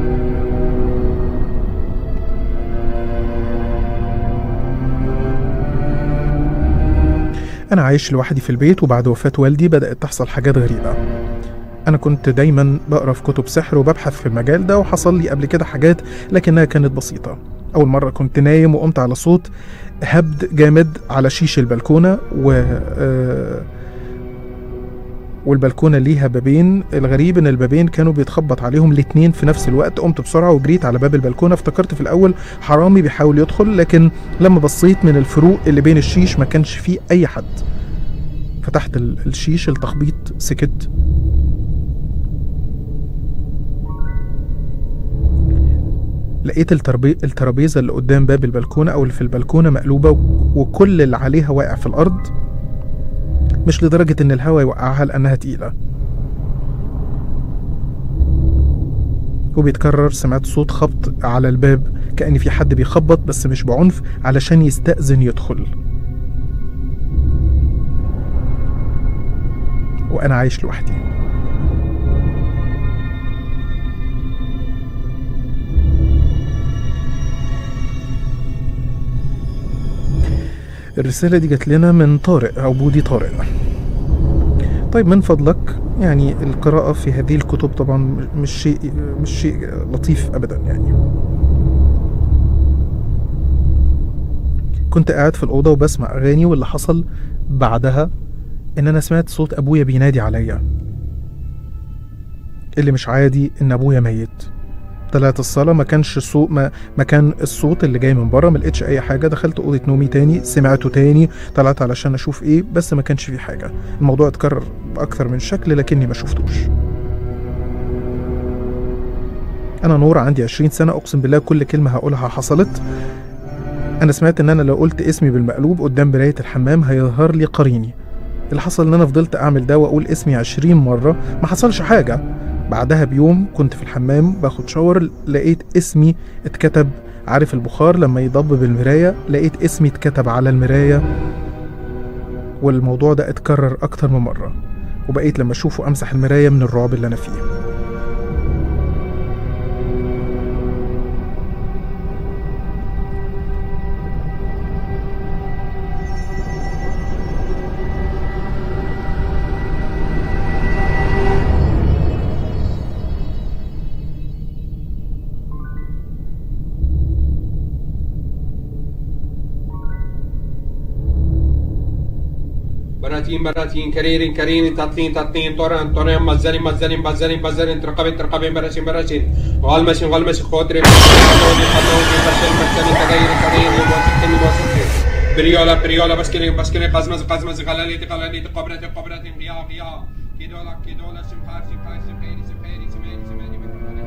أنا عايش لوحدي في البيت وبعد وفاة والدي بدأت تحصل حاجات غريبة أنا كنت دايما بقرا في كتب سحر وببحث في المجال ده وحصل لي قبل كده حاجات لكنها كانت بسيطة أول مرة كنت نايم وقمت على صوت هبد جامد على شيش البلكونة و آه، والبلكونه ليها بابين الغريب ان البابين كانوا بيتخبط عليهم الاتنين في نفس الوقت قمت بسرعه وجريت على باب البلكونه افتكرت في الاول حرامي بيحاول يدخل لكن لما بصيت من الفروق اللي بين الشيش ما كانش فيه اي حد فتحت ال- الشيش التخبيط سكت لقيت التربي... الترابيزه اللي قدام باب البلكونه او اللي في البلكونه مقلوبه و- وكل اللي عليها واقع في الارض مش لدرجة إن الهوا يوقعها لأنها تقيلة وبيتكرر سمعت صوت خبط على الباب كأن في حد بيخبط بس مش بعنف علشان يستأذن يدخل وأنا عايش لوحدي الرسالة دي جات لنا من طارق أو بودي طارق طيب من فضلك يعني القراءة في هذه الكتب طبعا مش شيء مش شيء لطيف أبدا يعني كنت قاعد في الأوضة وبسمع أغاني واللي حصل بعدها إن أنا سمعت صوت أبويا بينادي عليا اللي مش عادي إن أبويا ميت طلعت الصالة ما كانش صوت ما, ما كان الصوت اللي جاي من بره ما لقيتش أي حاجة دخلت أوضة نومي تاني سمعته تاني طلعت علشان أشوف إيه بس ما كانش فيه حاجة الموضوع اتكرر بأكثر من شكل لكني ما شفتوش أنا نور عندي 20 سنة أقسم بالله كل كلمة هقولها حصلت أنا سمعت إن أنا لو قلت اسمي بالمقلوب قدام مراية الحمام هيظهر لي قريني اللي حصل إن أنا فضلت أعمل ده وأقول اسمي 20 مرة ما حصلش حاجة بعدها بيوم كنت في الحمام باخد شاور لقيت اسمي اتكتب عارف البخار لما يضب بالمراية لقيت اسمي اتكتب على المراية والموضوع ده اتكرر أكتر من مرة وبقيت لما أشوفه أمسح المراية من الرعب اللي أنا فيه براتين براتين كريرين كريرين تطلين تطلين طوران طوران مزرين مزرين مزرين مزرين ترقبين ترقبين براشين براشين غلمشين غلمشين خضرين خضرين خضرين برشين برشين تغير تغير وسكين وسكين بريولا بريولا بسكري بسكري قزمز قزمز غلالي غلالي قبرة قبرة غيا غيا كيدولا كيدولا شمخار شمخار شمخيري شمخيري شمخيري شمخيري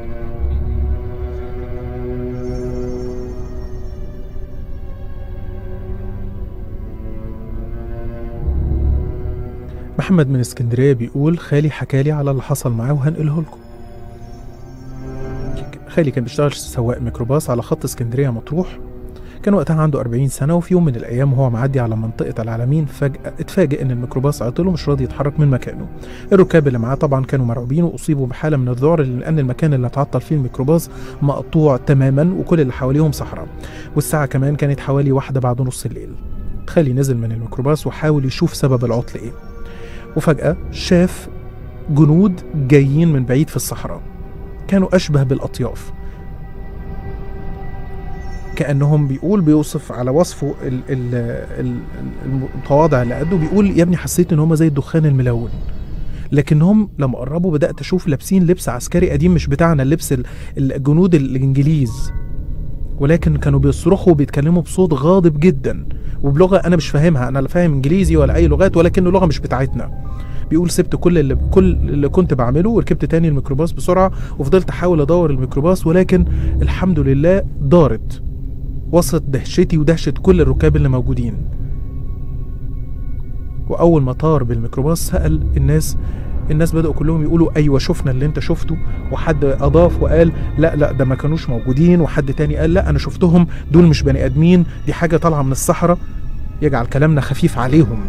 محمد من اسكندرية بيقول خالي حكالي على اللي حصل معاه وهنقله لكم خالي كان بيشتغل سواق ميكروباص على خط اسكندرية مطروح كان وقتها عنده 40 سنة وفي يوم من الأيام وهو معدي على منطقة العالمين فجأة اتفاجئ إن الميكروباص عطل ومش راضي يتحرك من مكانه الركاب اللي معاه طبعا كانوا مرعوبين وأصيبوا بحالة من الذعر لأن المكان اللي اتعطل فيه الميكروباص مقطوع تماما وكل اللي حواليهم صحراء والساعة كمان كانت حوالي واحدة بعد نص الليل تخلي نزل من الميكروباص وحاول يشوف سبب العطل ايه وفجأة شاف جنود جايين من بعيد في الصحراء كانوا أشبه بالأطياف كأنهم بيقول بيوصف على وصفه ال- ال- ال- المتواضع اللي قده بيقول يا ابني حسيت ان هم زي الدخان الملون لكنهم لما قربوا بدأت أشوف لابسين لبس عسكري قديم مش بتاعنا اللبس ال- الجنود الإنجليز ولكن كانوا بيصرخوا وبيتكلموا بصوت غاضب جدا وبلغة أنا مش فاهمها أنا لا فاهم إنجليزي ولا أي لغات ولكنه لغة مش بتاعتنا بيقول سبت كل اللي كل اللي كنت بعمله وركبت تاني الميكروباص بسرعة وفضلت أحاول أدور الميكروباص ولكن الحمد لله دارت وسط دهشتي ودهشة كل الركاب اللي موجودين وأول ما طار بالميكروباص سأل الناس الناس بدأوا كلهم يقولوا أيوة شفنا اللي أنت شفته وحد أضاف وقال لا لا ده ما كانوش موجودين وحد تاني قال لا أنا شفتهم دول مش بني آدمين دي حاجة طالعة من الصحراء يجعل كلامنا خفيف عليهم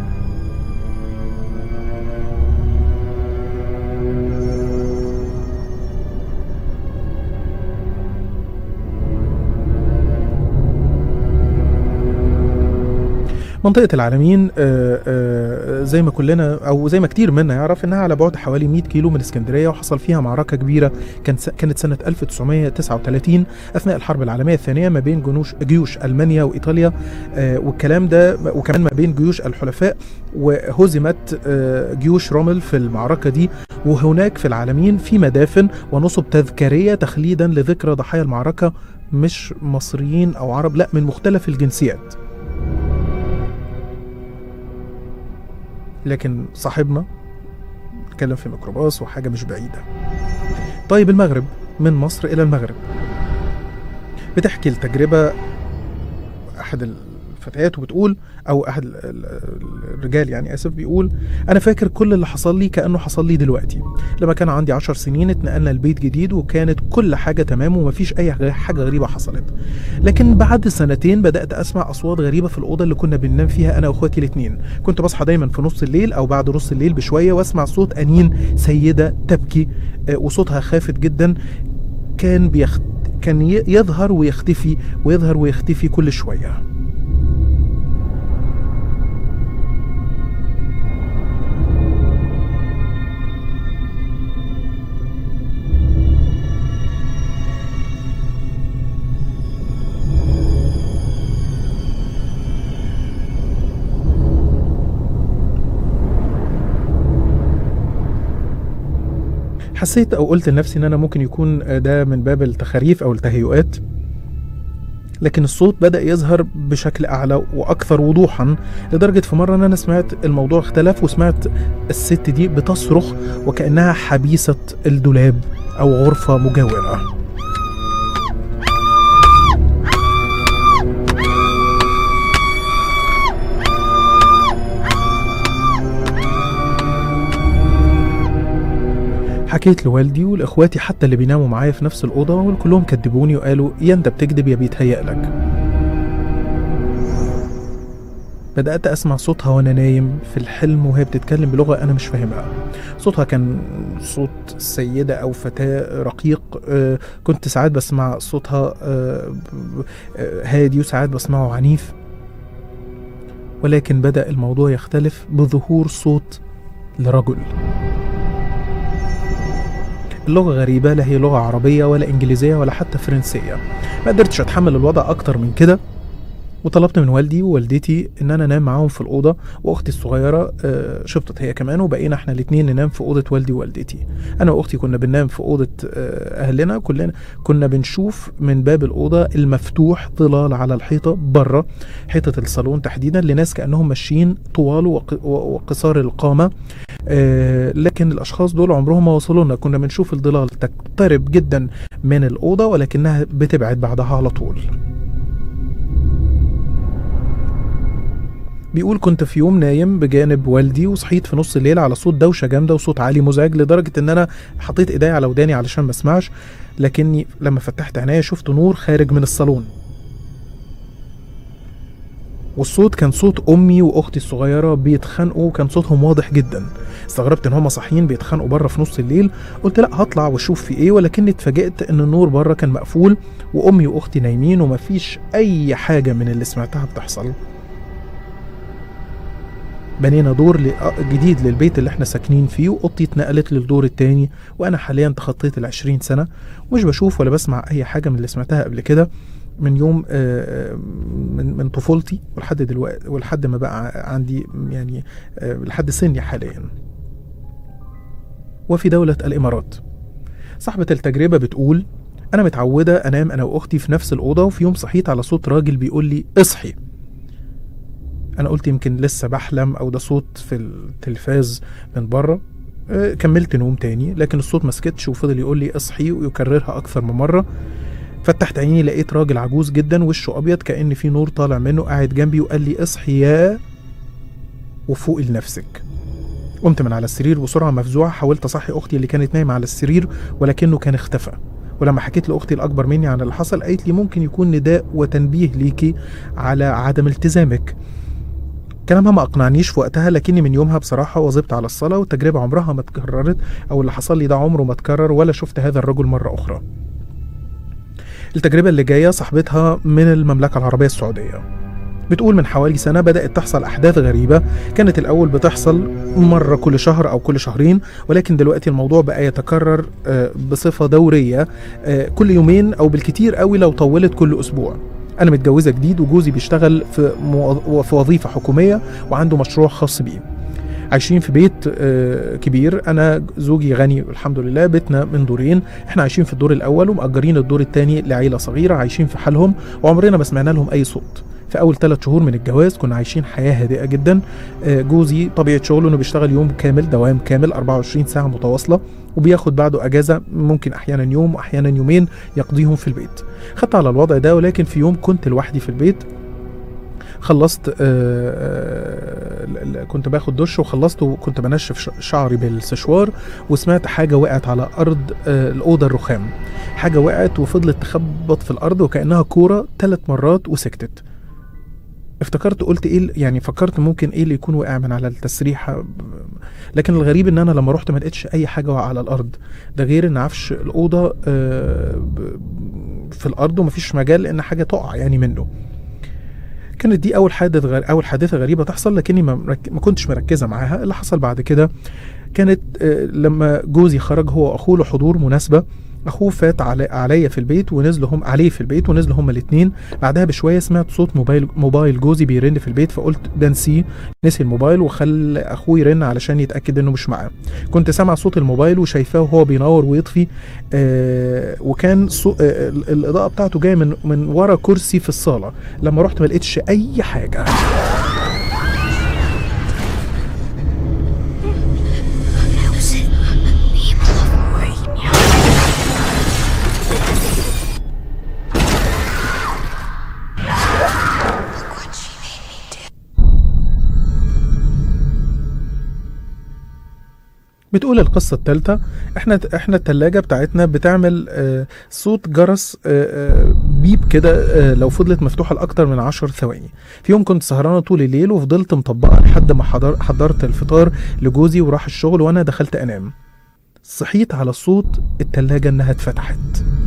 منطقة العالمين آه، آه، زي ما كلنا أو زي ما كتير منا يعرف إنها على بعد حوالي 100 كيلو من اسكندرية وحصل فيها معركة كبيرة كان س- كانت سنة 1939 أثناء الحرب العالمية الثانية ما بين جنوش جيوش ألمانيا وإيطاليا آه، والكلام ده وكمان ما بين جيوش الحلفاء وهزمت آه، جيوش رومل في المعركة دي وهناك في العالمين في مدافن ونصب تذكارية تخليدا لذكرى ضحايا المعركة مش مصريين أو عرب لا من مختلف الجنسيات لكن صاحبنا اتكلم في ميكروباص وحاجة مش بعيدة طيب المغرب من مصر إلى المغرب بتحكي التجربة أحد الفتيات وبتقول أو أحد ال- ال- الرجال يعني آسف بيقول أنا فاكر كل اللي حصل لي كأنه حصل لي دلوقتي لما كان عندي عشر سنين اتنقلنا لبيت جديد وكانت كل حاجة تمام ومفيش أي غ- حاجة غريبة حصلت لكن بعد سنتين بدأت أسمع أصوات غريبة في الأوضة اللي كنا بننام فيها أنا وأخواتي الاتنين كنت بصحى دايما في نص الليل أو بعد نص الليل بشوية وأسمع صوت أنين سيدة تبكي آه، وصوتها خافت جدا كان بيخت... كان ي- يظهر ويختفي ويظهر ويختفي كل شوية حسيت او قلت لنفسي ان انا ممكن يكون ده من باب التخاريف او التهيؤات لكن الصوت بدأ يظهر بشكل أعلى وأكثر وضوحا لدرجة في مرة إن أنا سمعت الموضوع اختلف وسمعت الست دي بتصرخ وكأنها حبيسة الدولاب أو غرفة مجاورة حكيت لوالدي ولاخواتي حتى اللي بيناموا معايا في نفس الاوضه والكلهم كدبوني وقالوا يا انت بتكذب يا بيتهيأ لك بدأت أسمع صوتها وأنا نايم في الحلم وهي بتتكلم بلغة أنا مش فاهمها صوتها كان صوت سيدة أو فتاة رقيق آه، كنت ساعات بسمع صوتها آه، ب- آه، هادي وساعات بسمعه عنيف ولكن بدأ الموضوع يختلف بظهور صوت لرجل اللغة غريبة لا هي لغة عربية ولا إنجليزية ولا حتى فرنسية ما قدرتش أتحمل الوضع أكتر من كده وطلبت من والدي ووالدتي ان انا انام معاهم في الاوضه واختي الصغيره آه، شبطت هي كمان وبقينا احنا الاثنين ننام في اوضه والدي ووالدتي انا واختي كنا بننام في اوضه آه، اهلنا كلنا كنا بنشوف من باب الاوضه المفتوح ظلال على الحيطه بره حيطه الصالون تحديدا لناس كانهم ماشيين طوال وق- وقصار القامه آه، لكن الاشخاص دول عمرهم ما وصلوا لنا كنا بنشوف الظلال تقترب جدا من الاوضه ولكنها بتبعد بعدها على طول بيقول كنت في يوم نايم بجانب والدي وصحيت في نص الليل على صوت دوشه جامده وصوت عالي مزعج لدرجه ان انا حطيت ايدي على وداني علشان ما اسمعش لكني لما فتحت عينيا شفت نور خارج من الصالون والصوت كان صوت امي واختي الصغيره بيتخانقوا وكان صوتهم واضح جدا استغربت ان هم صاحيين بيتخانقوا بره في نص الليل قلت لا هطلع واشوف في ايه ولكني اتفاجئت ان النور بره كان مقفول وامي واختي نايمين ومفيش اي حاجه من اللي سمعتها بتحصل بنينا دور ل- جديد للبيت اللي احنا ساكنين فيه واوضتي اتنقلت للدور التاني وانا حاليا تخطيت العشرين سنه ومش بشوف ولا بسمع اي حاجه من اللي سمعتها قبل كده من يوم آه، من من طفولتي ولحد دلوقتي ولحد ما بقى عندي يعني آه، لحد سني حاليا وفي دولة الإمارات صاحبة التجربة بتقول أنا متعودة أنام أنا وأختي في نفس الأوضة وفي يوم صحيت على صوت راجل بيقول لي اصحي أنا قلت يمكن لسه بحلم أو ده صوت في التلفاز من بره آه، كملت نوم تاني لكن الصوت ما سكتش وفضل يقول لي اصحي ويكررها أكثر من مرة فتحت عيني لقيت راجل عجوز جدا وشه ابيض كان في نور طالع منه قاعد جنبي وقال لي اصحي يا وفوقي لنفسك قمت من على السرير بسرعه مفزوعه حاولت اصحي اختي اللي كانت نايمه على السرير ولكنه كان اختفى ولما حكيت لاختي الاكبر مني عن اللي حصل قالت لي ممكن يكون نداء وتنبيه ليكي على عدم التزامك كلامها ما اقنعنيش في وقتها لكني من يومها بصراحه واظبت على الصلاه والتجربه عمرها ما اتكررت او اللي حصل لي ده عمره ما اتكرر ولا شفت هذا الرجل مره اخرى التجربة اللي جاية صاحبتها من المملكة العربية السعودية بتقول من حوالي سنة بدأت تحصل أحداث غريبة كانت الأول بتحصل مرة كل شهر أو كل شهرين ولكن دلوقتي الموضوع بقى يتكرر آه، بصفة دورية آه، كل يومين أو بالكتير قوي لو طولت كل أسبوع أنا متجوزة جديد وجوزي بيشتغل في, مو... في وظيفة حكومية وعنده مشروع خاص بيه عايشين في بيت آه، كبير انا زوجي غني الحمد لله بيتنا من دورين احنا عايشين في الدور الاول ومأجرين الدور الثاني لعيله صغيره عايشين في حالهم وعمرنا ما سمعنا لهم اي صوت في اول ثلاث شهور من الجواز كنا عايشين حياه هادئه جدا آه، جوزي طبيعه شغله انه بيشتغل يوم كامل دوام كامل 24 ساعه متواصله وبياخد بعده اجازه ممكن احيانا يوم واحيانا يومين يقضيهم في البيت خدت على الوضع ده ولكن في يوم كنت لوحدي في البيت خلصت آه، آه، ل- ل- كنت باخد دش وخلصت وكنت بنشف ش- شعري بالسشوار وسمعت حاجه وقعت على ارض آه، الاوضه الرخام حاجه وقعت وفضلت تخبط في الارض وكانها كوره ثلاث مرات وسكتت افتكرت قلت ايه ال- يعني فكرت ممكن ايه اللي يكون وقع من على التسريحه لكن الغريب ان انا لما رحت ما لقيتش اي حاجه واقعه على الارض ده غير ان عفش الاوضه آه، ب- في الارض ومفيش مجال ان حاجه تقع يعني منه كانت دي اول حادث غير اول حادثه غريبه تحصل لكني ما, مرك... ما كنتش مركزه معاها اللي حصل بعد كده كانت آه، لما جوزي خرج هو واخوه لحضور مناسبه اخوه فات علي عليا في البيت ونزلوا هم عليه في البيت ونزلوا هما الاثنين بعدها بشويه سمعت صوت موبايل موبايل جوزي بيرن في البيت فقلت ده نسيه نسي الموبايل وخلى اخوه يرن علشان يتاكد انه مش معاه كنت سامع صوت الموبايل وشايفاه وهو بينور ويطفي آه وكان صو... آه ال- الاضاءه بتاعته جايه من من ورا كرسي في الصاله لما رحت ما لقيتش اي حاجه بتقول القصة الثالثة احنا احنا التلاجة بتاعتنا بتعمل آه، صوت جرس آه، آه، بيب كده آه، لو فضلت مفتوحة لأكتر من عشر ثواني في يوم كنت سهرانة طول الليل وفضلت مطبقة لحد ما حضر حضرت الفطار لجوزي وراح الشغل وأنا دخلت أنام صحيت على صوت التلاجة إنها اتفتحت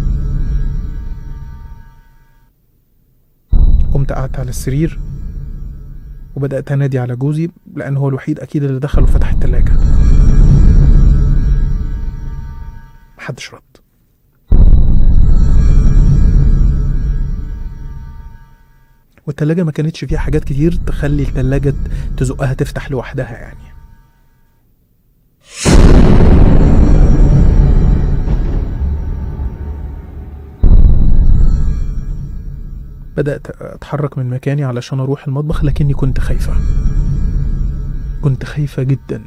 قمت قعدت على السرير وبدأت أنادي على جوزي لأن هو الوحيد أكيد اللي دخل وفتح التلاجة محدش رد والتلاجة ما كانتش فيها حاجات كتير تخلي التلاجة تزقها تفتح لوحدها يعني بدأت أتحرك من مكاني علشان أروح المطبخ لكني كنت خايفة كنت خايفة جدا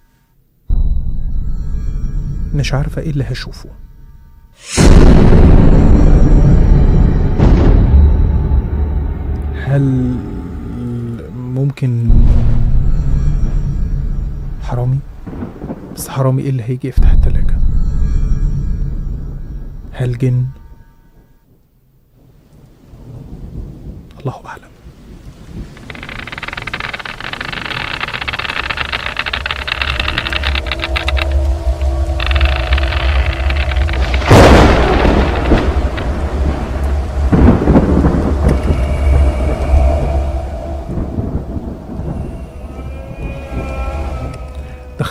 مش عارفة ايه اللي هشوفه هل ممكن حرامي بس حرامي ايه اللي هيجي يفتح التلاجة هل جن الله اعلم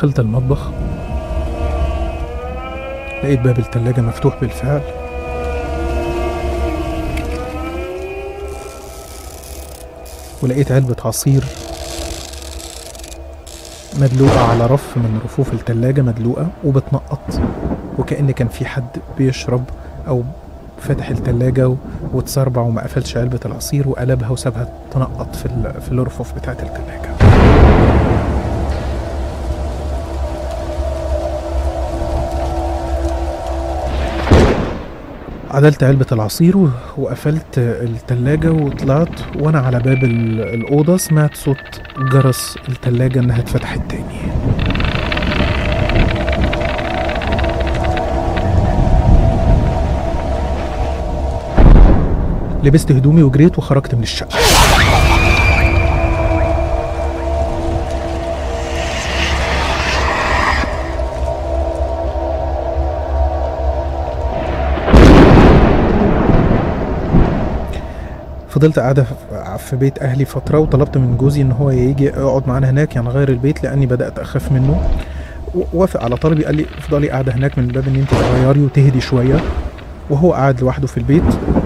دخلت المطبخ لقيت باب التلاجة مفتوح بالفعل ولقيت علبة عصير مدلوقة على رف من رفوف التلاجة مدلوقة وبتنقط وكأن كان في حد بيشرب أو فتح التلاجة و- واتسربع وما قفلش علبة العصير وقلبها وسابها تنقط في, ال- في الرفوف بتاعة التلاجة عدلت علبة العصير و- وقفلت التلاجة وطلعت وأنا على باب ال- الأوضة سمعت صوت جرس التلاجة إنها اتفتحت تاني لبست هدومي وجريت وخرجت من الشقة فضلت قاعدة في- في بيت أهلي فترة وطلبت من جوزي إن هو يجي يقعد معانا هناك يعني غير البيت لأني بدأت أخاف منه و- وافق على طلبي قال لي افضلي قاعدة هناك من باب إن أنت تغيري وتهدي شوية وهو قاعد لوحده في البيت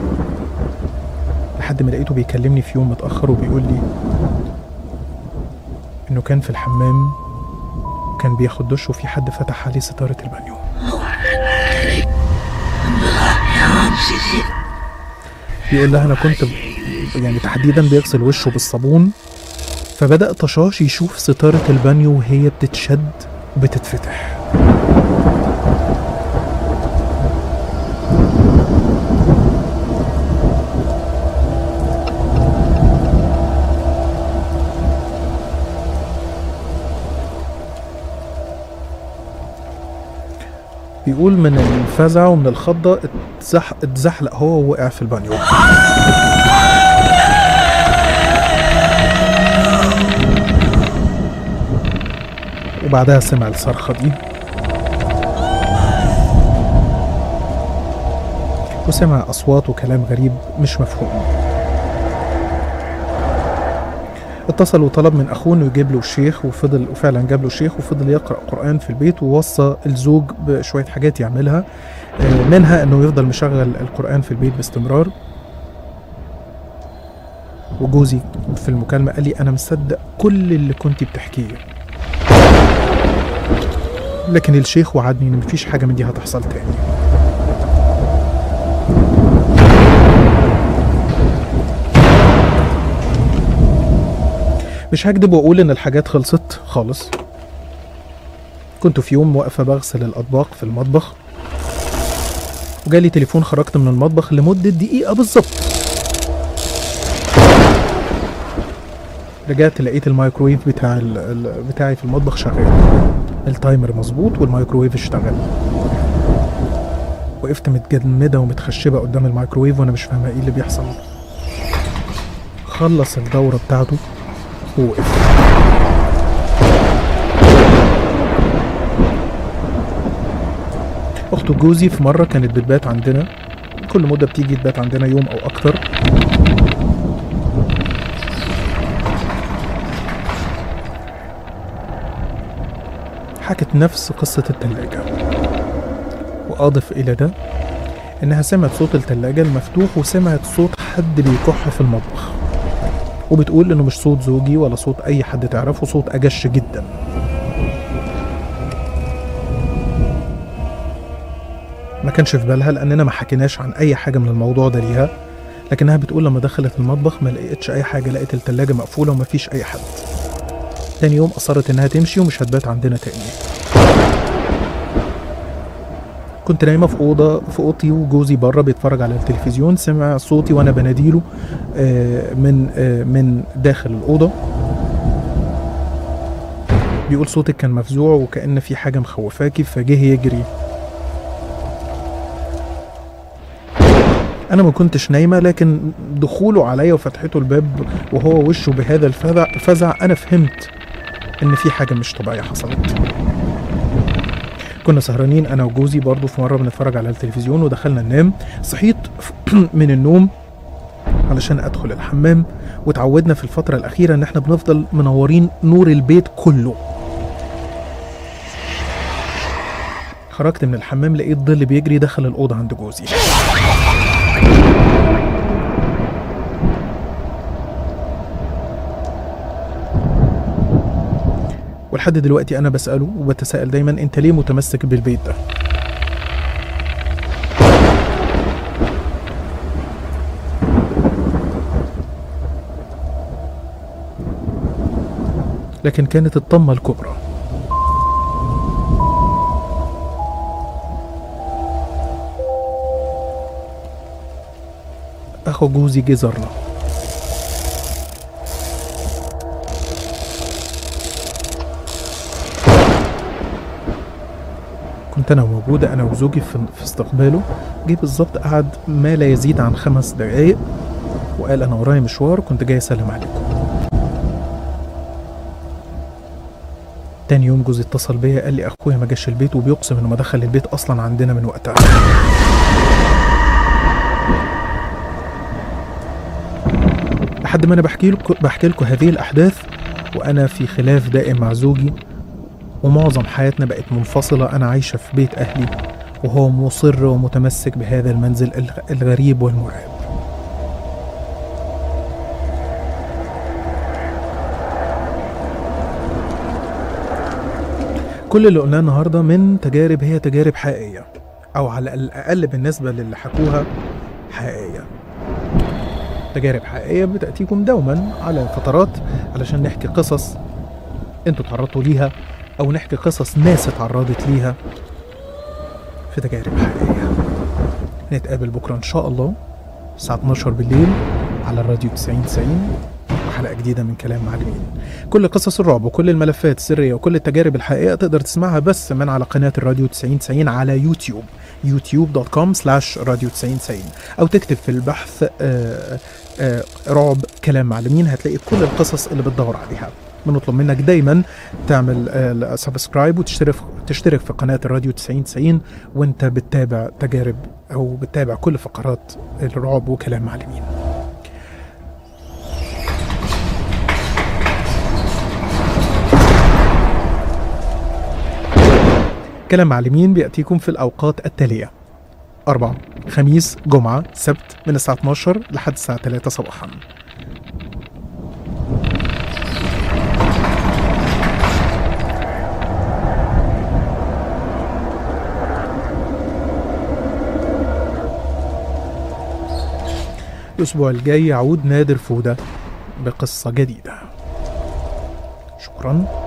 لحد ما لقيته بيكلمني في يوم متأخر وبيقول لي إنه كان في الحمام كان بياخد دش وفي حد فتح عليه ستارة البانيو بيقول لها أنا كنت ب- يعني تحديدا بيغسل وشه بالصابون فبدأ طشاش يشوف ستارة البانيو وهي بتتشد بتتفتح بيقول من الفزع ومن الخضة اتزح اتزحلق هو ووقع في البانيو وبعدها سمع الصرخة دي وسمع أصوات وكلام غريب مش مفهوم اتصل وطلب من أخوه إنه يجيب له الشيخ وفضل وفعلا جاب له الشيخ وفضل يقرأ قرآن في البيت ووصى الزوج بشوية حاجات يعملها آه، منها إنه يفضل مشغل القرآن في البيت باستمرار وجوزي في المكالمة قال لي أنا مصدق كل اللي كنت بتحكيه لكن الشيخ وعدني إن مفيش حاجة من دي هتحصل تاني مش هكدب واقول ان الحاجات خلصت خالص كنت في يوم واقفه بغسل الاطباق في المطبخ وجالي تليفون خرجت من المطبخ لمده دقيقه بالظبط رجعت لقيت الميكرويف بتاع ال- ال- بتاعي في المطبخ شغال التايمر مظبوط والميكرويف اشتغل وقفت متجمده ومتخشبه قدام الميكرويف وانا مش فاهمه ايه اللي بيحصل خلص الدوره بتاعته ووقف أخت جوزي في مرة كانت بتبات عندنا كل مدة بتيجي تبات عندنا يوم أو أكتر حكت نفس قصة التلاجة وأضف إلى ده إنها سمعت صوت التلاجة المفتوح وسمعت صوت حد بيكح في المطبخ وبتقول انه مش صوت زوجي ولا صوت اي حد تعرفه صوت اجش جدا ما كانش في بالها لاننا ما حكيناش عن اي حاجه من الموضوع ده ليها لكنها بتقول لما دخلت المطبخ ما لقيتش اي حاجه لقيت التلاجة مقفوله وما فيش اي حد تاني يوم اصرت انها تمشي ومش هتبات عندنا تاني كنت نايمه في اوضه في اوضتي وجوزي بره بيتفرج على التلفزيون سمع صوتي وانا بناديله آه، من آه، من داخل الاوضه بيقول صوتك كان مفزوع وكأن في حاجه مخوفاكي فجه يجري انا ما كنتش نايمه لكن دخوله عليا وفتحته الباب وهو وشه بهذا الفزع فزع انا فهمت ان في حاجه مش طبيعيه حصلت كنا سهرانين انا وجوزي برضو في مره بنتفرج على التلفزيون ودخلنا ننام صحيت من النوم علشان ادخل الحمام وتعودنا في الفتره الاخيره ان احنا بنفضل منورين نور البيت كله خرجت من الحمام لقيت ظل بيجري دخل الأوضة عند جوزي ولحد دلوقتي أنا بسأله وبتساءل دايما أنت ليه متمسك بالبيت ده لكن كانت الطمة الكبرى أخو جوزي جه زارنا كنت أنا موجودة أنا وزوجي في, في استقباله جه بالظبط قعد ما لا يزيد عن خمس دقايق وقال أنا ورايا مشوار كنت جاي أسلم عليكم تاني يوم جوزي اتصل بيا قال لي اخويا ما جاش البيت وبيقسم انه ما دخل البيت اصلا عندنا من وقتها لحد ما انا بحكي لكم بحكي لكم هذه الاحداث وانا في خلاف دائم مع زوجي ومعظم حياتنا بقت منفصله انا عايشه في بيت اهلي وهو مصر ومتمسك بهذا المنزل الغ- الغريب والمرعب كل اللي قلناه النهارده من تجارب هي تجارب حقيقيه او على الاقل بالنسبه للي حكوها حقيقيه تجارب حقيقيه بتاتيكم دوما على فترات علشان نحكي قصص انتوا تعرضتوا ليها او نحكي قصص ناس اتعرضت ليها في تجارب حقيقيه نتقابل بكره ان شاء الله الساعه 12 بالليل على الراديو 90 90 وحلقه جديده من كلام معلمين كل قصص الرعب وكل الملفات السريه وكل التجارب الحقيقيه تقدر تسمعها بس من على قناه الراديو 90 90 على يوتيوب youtube.com slash راديو 90 90 او تكتب في البحث آه، آه، رعب كلام معلمين هتلاقي كل القصص اللي بتدور عليها بنطلب منك دايما تعمل سبسكرايب وتشترك تشترك في قناه الراديو 90 90 وانت بتتابع تجارب او بتتابع كل فقرات الرعب وكلام معلمين كلام معلمين بيأتيكم في الأوقات التالية أربعة خميس جمعة سبت من الساعة 12 لحد الساعة 3 صباحا الأسبوع الجاي يعود نادر فودة بقصة جديدة شكرا